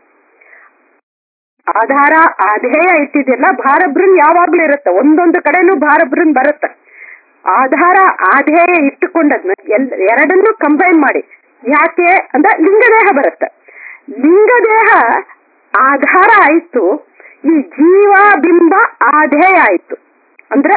ಆಧಾರ ಆಧೇಯ ಇಟ್ಟಿದ್ದಿಲ್ಲ ಭಾರಬ್ರನ್ ಯಾವಾಗ್ಲೂ ಇರುತ್ತೆ ಒಂದೊಂದು ಕಡೆನೂ ಭಾರಬ್ರನ್ ಬರುತ್ತೆ ಆಧಾರ ಆಧೇಯ ಇಟ್ಟುಕೊಂಡದ್ನ ಎಲ್ ಎರಡನ್ನೂ ಕಂಬೈನ್ ಮಾಡಿ ಯಾಕೆ ಅಂದ್ರೆ ಲಿಂಗದೇಹ ಬರುತ್ತೆ ಲಿಂಗದೇಹ ಆಧಾರ ಆಯ್ತು ಈ ಜೀವ ಬಿಂಬ ಆಧೇಯ ಆಯ್ತು ಅಂದ್ರೆ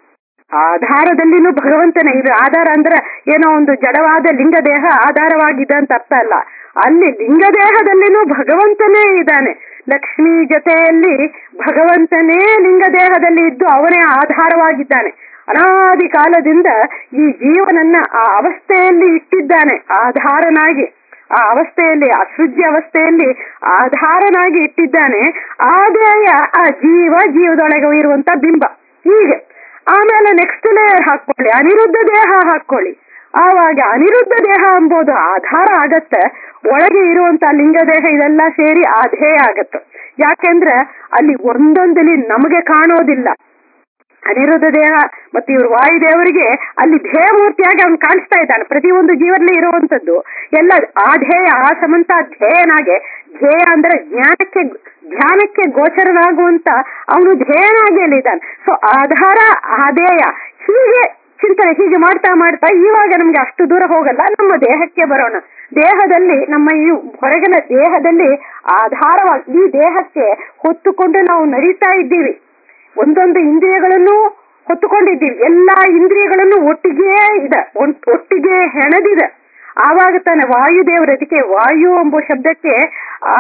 ಆಧಾರದಲ್ಲಿನೂ ಭಗವಂತನೇ ಇದು ಆಧಾರ ಅಂದ್ರೆ ಏನೋ ಒಂದು ಜಡವಾದ ಲಿಂಗದೇಹ ಆಧಾರವಾಗಿದೆ ಅಂತ ಅರ್ಥ ಅಲ್ಲ ಅಲ್ಲಿ ಲಿಂಗದೇಹದಲ್ಲಿನೂ ಭಗವಂತನೇ ಇದ್ದಾನೆ ಲಕ್ಷ್ಮಿ ಜೊತೆಯಲ್ಲಿ ಭಗವಂತನೇ ಲಿಂಗದೇಹದಲ್ಲಿ ಇದ್ದು ಅವನೇ ಆಧಾರವಾಗಿದ್ದಾನೆ ಅನಾದಿ ಕಾಲದಿಂದ ಈ ಜೀವನನ್ನ ಆ ಅವಸ್ಥೆಯಲ್ಲಿ ಇಟ್ಟಿದ್ದಾನೆ ಆಧಾರನಾಗಿ ಆ ಅವಸ್ಥೆಯಲ್ಲಿ ಅಸೃಜ್ಯ ಅವಸ್ಥೆಯಲ್ಲಿ ಆಧಾರನಾಗಿ ಇಟ್ಟಿದ್ದಾನೆ ಆದಾಯ ಆ ಜೀವ ಜೀವದೊಳಗೆ ಇರುವಂತ ಬಿಂಬ ಹೀಗೆ ಆಮೇಲೆ ನೆಕ್ಸ್ಟ್ ಲೇಯರ್ ಹಾಕೊಳ್ಳಿ ಅನಿರುದ್ಧ ದೇಹ ಹಾಕೊಳ್ಳಿ ಆವಾಗ ಅನಿರುದ್ಧ ದೇಹ ಎಂಬುದು ಆಧಾರ ಆಗತ್ತೆ ಒಳಗೆ ಇರುವಂತ ಲಿಂಗದೇಹ ಇದೆಲ್ಲ ಸೇರಿ ಆಧೇಯ ಆಗತ್ತೆ ಯಾಕೆಂದ್ರೆ ಅಲ್ಲಿ ಒಂದೊಂದಲ್ಲಿ ನಮಗೆ ಕಾಣೋದಿಲ್ಲ ಅನಿರುದ್ಧ ದೇಹ ಮತ್ತೆ ಇವರು ವಾಯುದೇವರಿಗೆ ಅಲ್ಲಿ ಧ್ಯೇಯ ಮೂರ್ತಿಯಾಗಿ ಅವನು ಕಾಣಿಸ್ತಾ ಇದ್ದಾನೆ ಪ್ರತಿಯೊಂದು ಜೀವನಲ್ಲಿ ಇರುವಂತದ್ದು ಎಲ್ಲ ಆ ಧ್ಯೇಯ ಆ ಸಮಂತ ಧ್ಯೇಯನಾಗೆ ಧ್ಯೇಯ ಅಂದ್ರೆ ಜ್ಞಾನಕ್ಕೆ ಧ್ಯಾನಕ್ಕೆ ಗೋಚರನಾಗುವಂತ ಅವನು ಧ್ಯೇಯನಾಗಿ ಅಲ್ಲಿದ್ದಾನೆ ಸೊ ಆಧಾರ ಆದೇಯ ಹೀಗೆ ಚಿಂತನೆ ಹೀಗೆ ಮಾಡ್ತಾ ಮಾಡ್ತಾ ಇವಾಗ ನಮ್ಗೆ ಅಷ್ಟು ದೂರ ಹೋಗಲ್ಲ ನಮ್ಮ ದೇಹಕ್ಕೆ ಬರೋಣ ದೇಹದಲ್ಲಿ ನಮ್ಮ ಈ ಹೊರಗಿನ ದೇಹದಲ್ಲಿ ಆಧಾರವಾಗಿ ಈ ದೇಹಕ್ಕೆ ಹೊತ್ತುಕೊಂಡು ನಾವು ನಡೀತಾ ಇದ್ದೀವಿ ಒಂದೊಂದು ಇಂದ್ರಿಯಗಳನ್ನು ಹೊತ್ತುಕೊಂಡಿದ್ದೀವಿ ಎಲ್ಲಾ ಇಂದ್ರಿಯಗಳನ್ನು ಒಟ್ಟಿಗೆ ಇದೆ ಒಟ್ಟಿಗೆ ಹೆಣದಿದೆ ಆವಾಗ ತಾನೆ ವಾಯುದೇವರ ಅದಕ್ಕೆ ವಾಯು ಎಂಬ ಶಬ್ದಕ್ಕೆ ಆ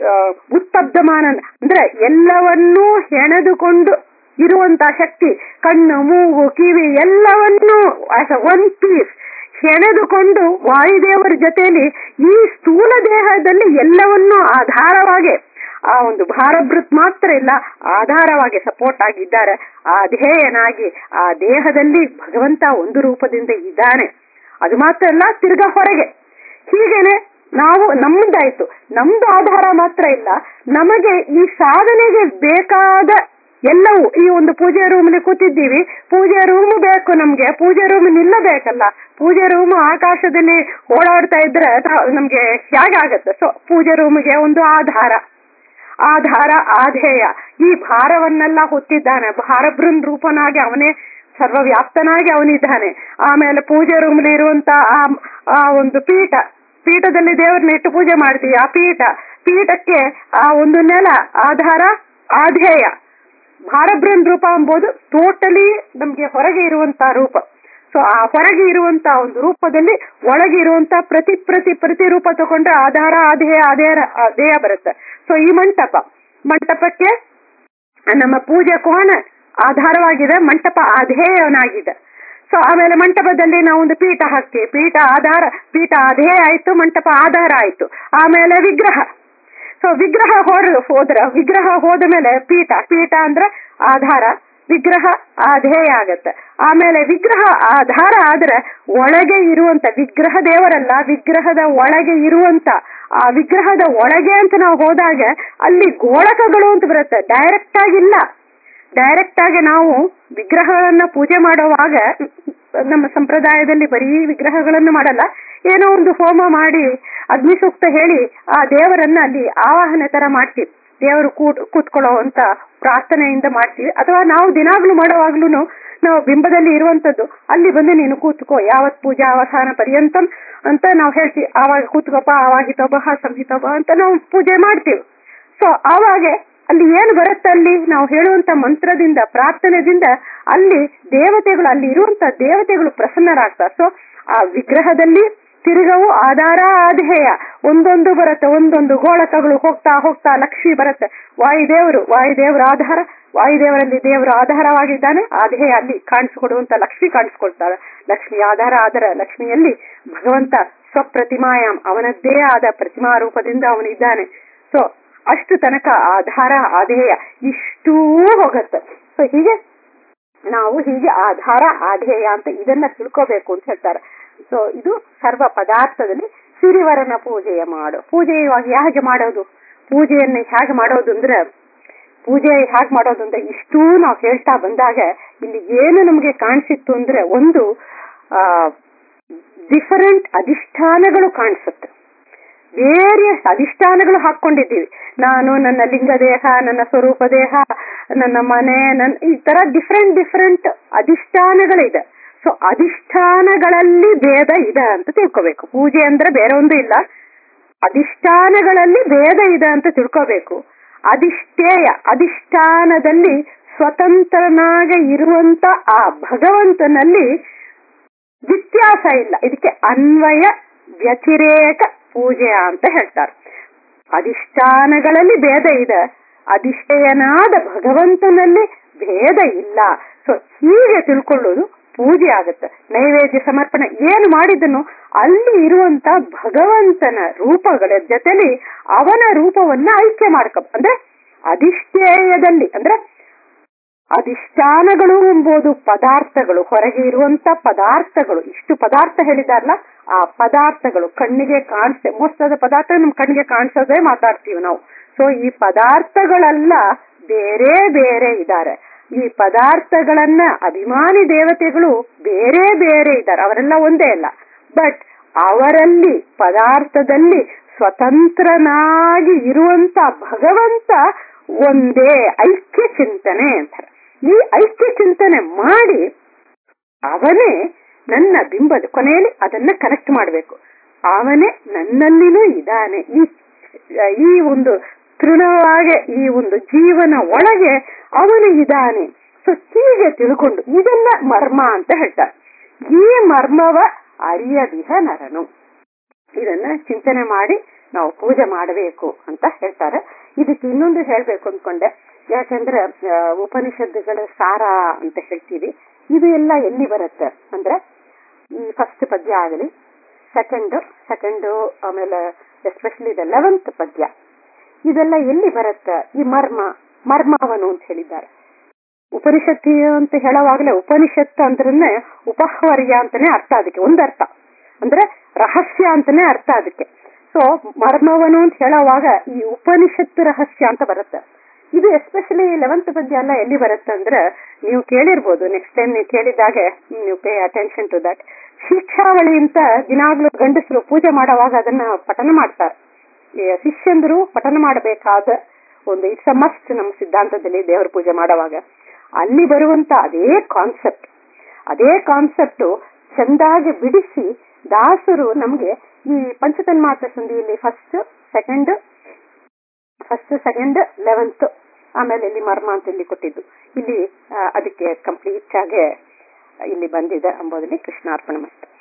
ಉತ್ಪಬ್ಧಮಾನ ಅಂದ್ರೆ ಎಲ್ಲವನ್ನೂ ಹೆಣೆದುಕೊಂಡು ಇರುವಂತ ಶಕ್ತಿ ಕಣ್ಣು ಮೂಗು ಕಿವಿ ಎಲ್ಲವನ್ನೂ ಆಸ್ ಅ ಒನ್ ಪೀಸ್ ಹೆಣೆದುಕೊಂಡು ವಾಯುದೇವರ ಜೊತೆಯಲ್ಲಿ ಈ ಸ್ಥೂಲ ದೇಹದಲ್ಲಿ ಎಲ್ಲವನ್ನೂ ಆಧಾರವಾಗಿ ಆ ಒಂದು ಭಾರಭೃತ್ ಮಾತ್ರ ಇಲ್ಲ ಆಧಾರವಾಗಿ ಸಪೋರ್ಟ್ ಆಗಿದ್ದಾರೆ ಆ ಧ್ಯೇಯನಾಗಿ ಆ ದೇಹದಲ್ಲಿ ಭಗವಂತ ಒಂದು ರೂಪದಿಂದ ಇದ್ದಾನೆ ಅದು ಮಾತ್ರ ಅಲ್ಲ ತಿರ್ಗಾ ಹೊರಗೆ ಹೀಗೇನೆ ನಾವು ನಮ್ದಾಯ್ತು ನಮ್ದು ಆಧಾರ ಮಾತ್ರ ಇಲ್ಲ ನಮಗೆ ಈ ಸಾಧನೆಗೆ ಬೇಕಾದ ಎಲ್ಲವೂ ಈ ಒಂದು ಪೂಜೆ ರೂಮ್ಲಿ ಕೂತಿದ್ದೀವಿ ಪೂಜೆ ರೂಮ್ ಬೇಕು ನಮ್ಗೆ ಪೂಜೆ ರೂಮ್ ನಿಲ್ಲಬೇಕಲ್ಲ ಪೂಜೆ ರೂಮ್ ಆಕಾಶದಲ್ಲಿ ಓಡಾಡ್ತಾ ಇದ್ರೆ ನಮ್ಗೆ ಹೇಗಾಗತ್ತೆ ಸೊ ಪೂಜೆ ರೂಮ್ಗೆ ಒಂದು ಆಧಾರ ಆಧಾರ ಆಧೇಯ ಈ ಭಾರವನ್ನೆಲ್ಲ ಹೊತ್ತಿದ್ದಾನೆ ಭಾರಭೃನ್ ರೂಪನಾಗಿ ಅವನೇ ಸರ್ವವ್ಯಾಪ್ತನಾಗಿ ಅವನಿದ್ದಾನೆ ಆಮೇಲೆ ಪೂಜೆ ರೂಮ್ಲಿ ಇರುವಂತ ಆ ಒಂದು ಪೀಠ ಪೀಠದಲ್ಲಿ ದೇವರನ್ನ ಇಟ್ಟು ಪೂಜೆ ಮಾಡ್ತೀವಿ ಆ ಪೀಠ ಪೀಠಕ್ಕೆ ಆ ಒಂದು ನೆಲ ಆಧಾರ ಆಧೇಯ ಭಾರಭ್ರನ್ ರೂಪ ಎಂಬುದು ಟೋಟಲಿ ನಮ್ಗೆ ಹೊರಗೆ ಇರುವಂತ ರೂಪ ಸೊ ಆ ಹೊರಗೆ ಇರುವಂತ ಒಂದು ರೂಪದಲ್ಲಿ ಒಳಗೆ ಇರುವಂತ ಪ್ರತಿ ಪ್ರತಿ ಪ್ರತಿ ರೂಪ ತಗೊಂಡ್ರೆ ಆಧಾರ ಆಧೇಯ ಆಧಾರ ದೇಹ ಬರುತ್ತೆ ಸೊ ಈ ಮಂಟಪ ಮಂಟಪಕ್ಕೆ ನಮ್ಮ ಪೂಜೆ ಕೋಣ ಆಧಾರವಾಗಿದೆ ಮಂಟಪ ಆಧೇಯನಾಗಿದೆ ಸೊ ಆಮೇಲೆ ಮಂಟಪದಲ್ಲಿ ನಾವು ಒಂದು ಪೀಠ ಹಾಕ್ತೀವಿ ಪೀಠ ಆಧಾರ ಪೀಠ ಆಧೇಯ ಆಯ್ತು ಮಂಟಪ ಆಧಾರ ಆಯ್ತು ಆಮೇಲೆ ವಿಗ್ರಹ ಸೊ ವಿಗ್ರಹ ಹೋದ ಹೋದ್ರ ವಿಗ್ರಹ ಹೋದ ಮೇಲೆ ಪೀಠ ಪೀಠ ಅಂದ್ರೆ ಆಧಾರ ವಿಗ್ರಹ ಆಧೇಯ ಆಗತ್ತೆ ಆಮೇಲೆ ವಿಗ್ರಹ ಆಧಾರ ಆದ್ರೆ ಒಳಗೆ ಇರುವಂತ ವಿಗ್ರಹ ದೇವರಲ್ಲ ವಿಗ್ರಹದ ಒಳಗೆ ಇರುವಂತ ಆ ವಿಗ್ರಹದ ಒಳಗೆ ಅಂತ ನಾವು ಹೋದಾಗ ಅಲ್ಲಿ ಗೋಳಕಗಳು ಅಂತ ಬರುತ್ತೆ ಡೈರೆಕ್ಟ್ ಆಗಿಲ್ಲ ಡೈರೆಕ್ಟ್ ಆಗಿ ನಾವು ವಿಗ್ರಹಗಳನ್ನ ಪೂಜೆ ಮಾಡುವಾಗ ನಮ್ಮ ಸಂಪ್ರದಾಯದಲ್ಲಿ ಬರೀ ವಿಗ್ರಹಗಳನ್ನು ಮಾಡಲ್ಲ ಏನೋ ಒಂದು ಹೋಮ ಮಾಡಿ ಅಗ್ನಿ ಸೂಕ್ತ ಹೇಳಿ ಆ ದೇವರನ್ನ ಅಲ್ಲಿ ಆವಾಹನೆ ತರ ಮಾಡ್ತೀವಿ ದೇವರು ಕೂತ್ ಕೂತ್ಕೊಳ್ಳೋ ಅಂತ ಪ್ರಾರ್ಥನೆಯಿಂದ ಮಾಡ್ತೀವಿ ಅಥವಾ ನಾವು ದಿನಾಗ್ಲೂ ಮಾಡುವಾಗ್ಲೂ ನಾವು ಬಿಂಬದಲ್ಲಿ ಇರುವಂತದ್ದು ಅಲ್ಲಿ ಬಂದು ನೀನು ಕೂತ್ಕೋ ಯಾವತ್ ಪೂಜಾ ಅವಸಾನ ಪರ್ಯಂತಂ ಅಂತ ನಾವು ಹೇಳ್ತೀವಿ ಆವಾಗ ಕೂತ್ಕೋಪ ಆವಾಗಿತೋಬ ಸಂಹಿತೋಬ ಅಂತ ನಾವು ಪೂಜೆ ಮಾಡ್ತೀವಿ ಸೊ ಆವಾಗ ಅಲ್ಲಿ ಏನು ಬರುತ್ತೆ ಅಲ್ಲಿ ನಾವು ಹೇಳುವಂತ ಮಂತ್ರದಿಂದ ಪ್ರಾರ್ಥನೆದಿಂದ ಅಲ್ಲಿ ದೇವತೆಗಳು ಅಲ್ಲಿ ಇರುವಂತ ದೇವತೆಗಳು ಪ್ರಸನ್ನರಾಗ್ತಾರೆ ಸೊ ಆ ವಿಗ್ರಹದಲ್ಲಿ ತಿರುಗವು ಆಧಾರ ಆಧೇಯ ಒಂದೊಂದು ಬರುತ್ತೆ ಒಂದೊಂದು ಗೋಳಕಗಳು ಹೋಗ್ತಾ ಹೋಗ್ತಾ ಲಕ್ಷ್ಮಿ ಬರುತ್ತೆ ವಾಯುದೇವರು ವಾಯುದೇವರ ಆಧಾರ ವಾಯುದೇವರಲ್ಲಿ ದೇವರು ಆಧಾರವಾಗಿದ್ದಾನೆ ಆಧೇಯ ಅಲ್ಲಿ ಕಾಣಿಸಿಕೊಡುವಂತ ಲಕ್ಷ್ಮಿ ಕಾಣಿಸ್ಕೊಳ್ತಾಳೆ ಲಕ್ಷ್ಮಿ ಆಧಾರ ಆಧಾರ ಲಕ್ಷ್ಮಿಯಲ್ಲಿ ಭಗವಂತ ಸ್ವಪ್ರತಿಮಾಯಾಮ್ ಅವನದ್ದೇ ಆದ ಪ್ರತಿಮಾ ರೂಪದಿಂದ ಅವನಿದ್ದಾನೆ ಸೊ ಅಷ್ಟು ತನಕ ಆಧಾರ ಆಧೇಯ ಇಷ್ಟೂ ಹೋಗತ್ತೆ ಸೊ ಹೀಗೆ ನಾವು ಹೀಗೆ ಆಧಾರ ಆಧೇಯ ಅಂತ ಇದನ್ನ ತಿಳ್ಕೋಬೇಕು ಅಂತ ಹೇಳ್ತಾರೆ ಸೊ ಇದು ಸರ್ವ ಪದಾರ್ಥದಲ್ಲಿ ಸಿರಿವರನ ಪೂಜೆಯ ಮಾಡು ಪೂಜೆ ಇವಾಗ ಹೇಗೆ ಮಾಡೋದು ಪೂಜೆಯನ್ನು ಹೇಗೆ ಮಾಡೋದು ಅಂದ್ರೆ ಪೂಜೆ ಹೇಗೆ ಮಾಡೋದು ಅಂದ್ರೆ ಇಷ್ಟೂ ನಾವು ಹೇಳ್ತಾ ಬಂದಾಗ ಇಲ್ಲಿ ಏನು ನಮಗೆ ಕಾಣಿಸಿತ್ತು ಅಂದ್ರೆ ಒಂದು ಆ ಡಿಫರೆಂಟ್ ಅಧಿಷ್ಠಾನಗಳು ಕಾಣಿಸುತ್ತೆ ವೇರಿಯಸ್ ಅಧಿಷ್ಠಾನಗಳು ಹಾಕೊಂಡಿದ್ದೀವಿ ನಾನು ನನ್ನ ಲಿಂಗ ದೇಹ ನನ್ನ ಸ್ವರೂಪ ದೇಹ ನನ್ನ ಮನೆ ನನ್ನ ಈ ತರ ಡಿಫ್ರೆಂಟ್ ಡಿಫ್ರೆಂಟ್ ಅಧಿಷ್ಠಾನಗಳಿದೆ ಸೊ ಅಧಿಷ್ಠಾನಗಳಲ್ಲಿ ಭೇದ ಇದೆ ಅಂತ ತಿಳ್ಕೋಬೇಕು ಪೂಜೆ ಅಂದ್ರೆ ಬೇರೆ ಒಂದು ಇಲ್ಲ ಅಧಿಷ್ಠಾನಗಳಲ್ಲಿ ಭೇದ ಇದೆ ಅಂತ ತಿಳ್ಕೋಬೇಕು ಅಧಿಷ್ಠೇಯ ಅಧಿಷ್ಠಾನದಲ್ಲಿ ಸ್ವತಂತ್ರನಾಗಿ ಇರುವಂತ ಆ ಭಗವಂತನಲ್ಲಿ ವ್ಯತ್ಯಾಸ ಇಲ್ಲ ಇದಕ್ಕೆ ಅನ್ವಯ ವ್ಯತಿರೇಕ ಪೂಜೆ ಅಂತ ಹೇಳ್ತಾರೆ ಅಧಿಷ್ಠಾನಗಳಲ್ಲಿ ಭೇದ ಇದೆ ಅಧಿಷ್ಠೇಯನಾದ ಭಗವಂತನಲ್ಲಿ ಭೇದ ಇಲ್ಲ ಸೊ ಹೀಗೆ ತಿಳ್ಕೊಳ್ಳೋದು ಪೂಜೆ ಆಗುತ್ತೆ ನೈವೇದ್ಯ ಸಮರ್ಪಣೆ ಏನು ಮಾಡಿದನು ಅಲ್ಲಿ ಇರುವಂತ ಭಗವಂತನ ರೂಪಗಳ ಜೊತೆಲಿ ಅವನ ರೂಪವನ್ನ ಆಯ್ಕೆ ಮಾಡ್ಕೊ ಅಂದ್ರೆ ಅಧಿಷ್ಠೇಯದಲ್ಲಿ ಅಂದ್ರೆ ಅಧಿಷ್ಠಾನಗಳು ಎಂಬುದು ಪದಾರ್ಥಗಳು ಹೊರಗೆ ಇರುವಂತ ಪದಾರ್ಥಗಳು ಇಷ್ಟು ಪದಾರ್ಥ ಹೇಳಿದಾರಲ್ಲ ಆ ಪದಾರ್ಥಗಳು ಕಣ್ಣಿಗೆ ಕಾಣಿಸ್ತೇ ಮೋಸ್ಟ್ ಆದ ಪದಾರ್ಥ ನಮ್ ಕಣ್ಣಿಗೆ ಕಾಣಿಸೋದೇ ಮಾತಾಡ್ತೀವಿ ನಾವು ಸೊ ಈ ಪದಾರ್ಥಗಳೆಲ್ಲ ಬೇರೆ ಬೇರೆ ಇದ್ದಾರೆ ಈ ಪದಾರ್ಥಗಳನ್ನ ಅಭಿಮಾನಿ ದೇವತೆಗಳು ಬೇರೆ ಬೇರೆ ಇದ್ದಾರೆ ಅವರೆಲ್ಲ ಒಂದೇ ಅಲ್ಲ ಬಟ್ ಅವರಲ್ಲಿ ಪದಾರ್ಥದಲ್ಲಿ ಸ್ವತಂತ್ರನಾಗಿ ಇರುವಂತ ಭಗವಂತ ಒಂದೇ ಐಕ್ಯ ಚಿಂತನೆ ಅಂತಾರೆ ಈ ಐಕ್ಯ ಚಿಂತನೆ ಮಾಡಿ ಅವನೇ ನನ್ನ ಬಿಂಬದ ಕೊನೆಯಲ್ಲಿ ಅದನ್ನ ಕನೆಕ್ಟ್ ಮಾಡಬೇಕು ಅವನೇ ನನ್ನಲ್ಲಿನೂ ಇದ್ದಾನೆ ಈ ಈ ಒಂದು ತೃಣವಾಗಿ ಈ ಒಂದು ಜೀವನ ಒಳಗೆ ಅವನು ಇದ್ದಾನೆ ಸೊ ಹೀಗೆ ತಿಳ್ಕೊಂಡು ಇದೆಲ್ಲ ಮರ್ಮ ಅಂತ ಹೇಳ್ತಾರೆ ಈ ಮರ್ಮವ ಅರಿಯದಿಹ ನರನು ಇದನ್ನ ಚಿಂತನೆ ಮಾಡಿ ನಾವು ಪೂಜೆ ಮಾಡಬೇಕು ಅಂತ ಹೇಳ್ತಾರೆ ಇದಕ್ಕೆ ಇನ್ನೊಂದು ಹೇಳ್ಬೇಕು ಅಂದ್ಕೊಂಡೆ ಯಾಕಂದ್ರೆ ಉಪನಿಷತ್ತುಗಳ ಸಾರ ಅಂತ ಹೇಳ್ತೀವಿ ಇದು ಎಲ್ಲ ಎಲ್ಲಿ ಬರುತ್ತೆ ಅಂದ್ರೆ ಈ ಫಸ್ಟ್ ಪದ್ಯ ಆಗಲಿ ಸೆಕೆಂಡ್ ಸೆಕೆಂಡ್ ಆಮೇಲೆ ಎಸ್ಪೆಷಲಿ ದ ಲೆವೆಂತ್ ಪದ್ಯ ಇದೆಲ್ಲ ಎಲ್ಲಿ ಬರುತ್ತೆ ಈ ಮರ್ಮ ಮರ್ಮವನು ಅಂತ ಹೇಳಿದ್ದಾರೆ ಉಪನಿಷತ್ತಿ ಅಂತ ಹೇಳುವಾಗಲೇ ಉಪನಿಷತ್ತು ಅಂದ್ರೆ ಉಪಹ್ವರ್ಯ ಅಂತಾನೆ ಅರ್ಥ ಅದಕ್ಕೆ ಒಂದು ಅರ್ಥ ಅಂದ್ರೆ ರಹಸ್ಯ ಅಂತಾನೆ ಅರ್ಥ ಅದಕ್ಕೆ ಸೊ ಮರ್ಮವನು ಅಂತ ಹೇಳುವಾಗ ಈ ಉಪನಿಷತ್ತು ರಹಸ್ಯ ಅಂತ ಬರುತ್ತೆ ಇದು ಎಸ್ಪೆಷಲಿ ಲೆವೆಂತ್ ಪದ್ಯ ಎಲ್ಲ ಎಲ್ಲಿ ಬರುತ್ತೆ ಅಂದ್ರೆ ನೀವು ಕೇಳಿರ್ಬೋದು ನೆಕ್ಸ್ಟ್ ಟೈಮ್ ನೀವು ಕೇಳಿದಾಗ ನೀವು ಪೇ ಅಟೆನ್ಷನ್ ಟು ದಟ್ ಶಿಕ್ಷಾವಳಿ ಅಂತ ದಿನಾಗ್ಲೂ ಗಂಡಸರು ಪೂಜೆ ಮಾಡುವಾಗ ಅದನ್ನ ಪಠನ ಮಾಡ್ತಾರೆ ಶಿಷ್ಯಂದರು ಪಠನ ಮಾಡಬೇಕಾದ ಒಂದು ಇಟ್ಸ್ ಅ ಮಸ್ಟ್ ನಮ್ಮ ಸಿದ್ಧಾಂತದಲ್ಲಿ ದೇವರ ಪೂಜೆ ಮಾಡುವಾಗ ಅಲ್ಲಿ ಬರುವಂತ ಅದೇ ಕಾನ್ಸೆಪ್ಟ್ ಅದೇ ಕಾನ್ಸೆಪ್ಟ್ ಚಂದಾಗಿ ಬಿಡಿಸಿ ದಾಸರು ನಮ್ಗೆ ಈ ಪಂಚತನ್ಮಾತ್ರ ಸಂಧಿಯಲ್ಲಿ first second first second eleventh ಆಮೇಲೆ ಇಲ್ಲಿ ಮರ್ಮ ಅಂತ ಇಲ್ಲಿ ಕೊಟ್ಟಿದ್ದು ಇಲ್ಲಿ ಅದಕ್ಕೆ ಕಂಪ್ಲೀಟ್ ಆಗಿ ಇಲ್ಲಿ ಬಂದಿದೆ ಎಂಬುದರಲ್ಲಿ ಕೃಷ್ಣಾರ್ಪಣ ಮಸ್ತು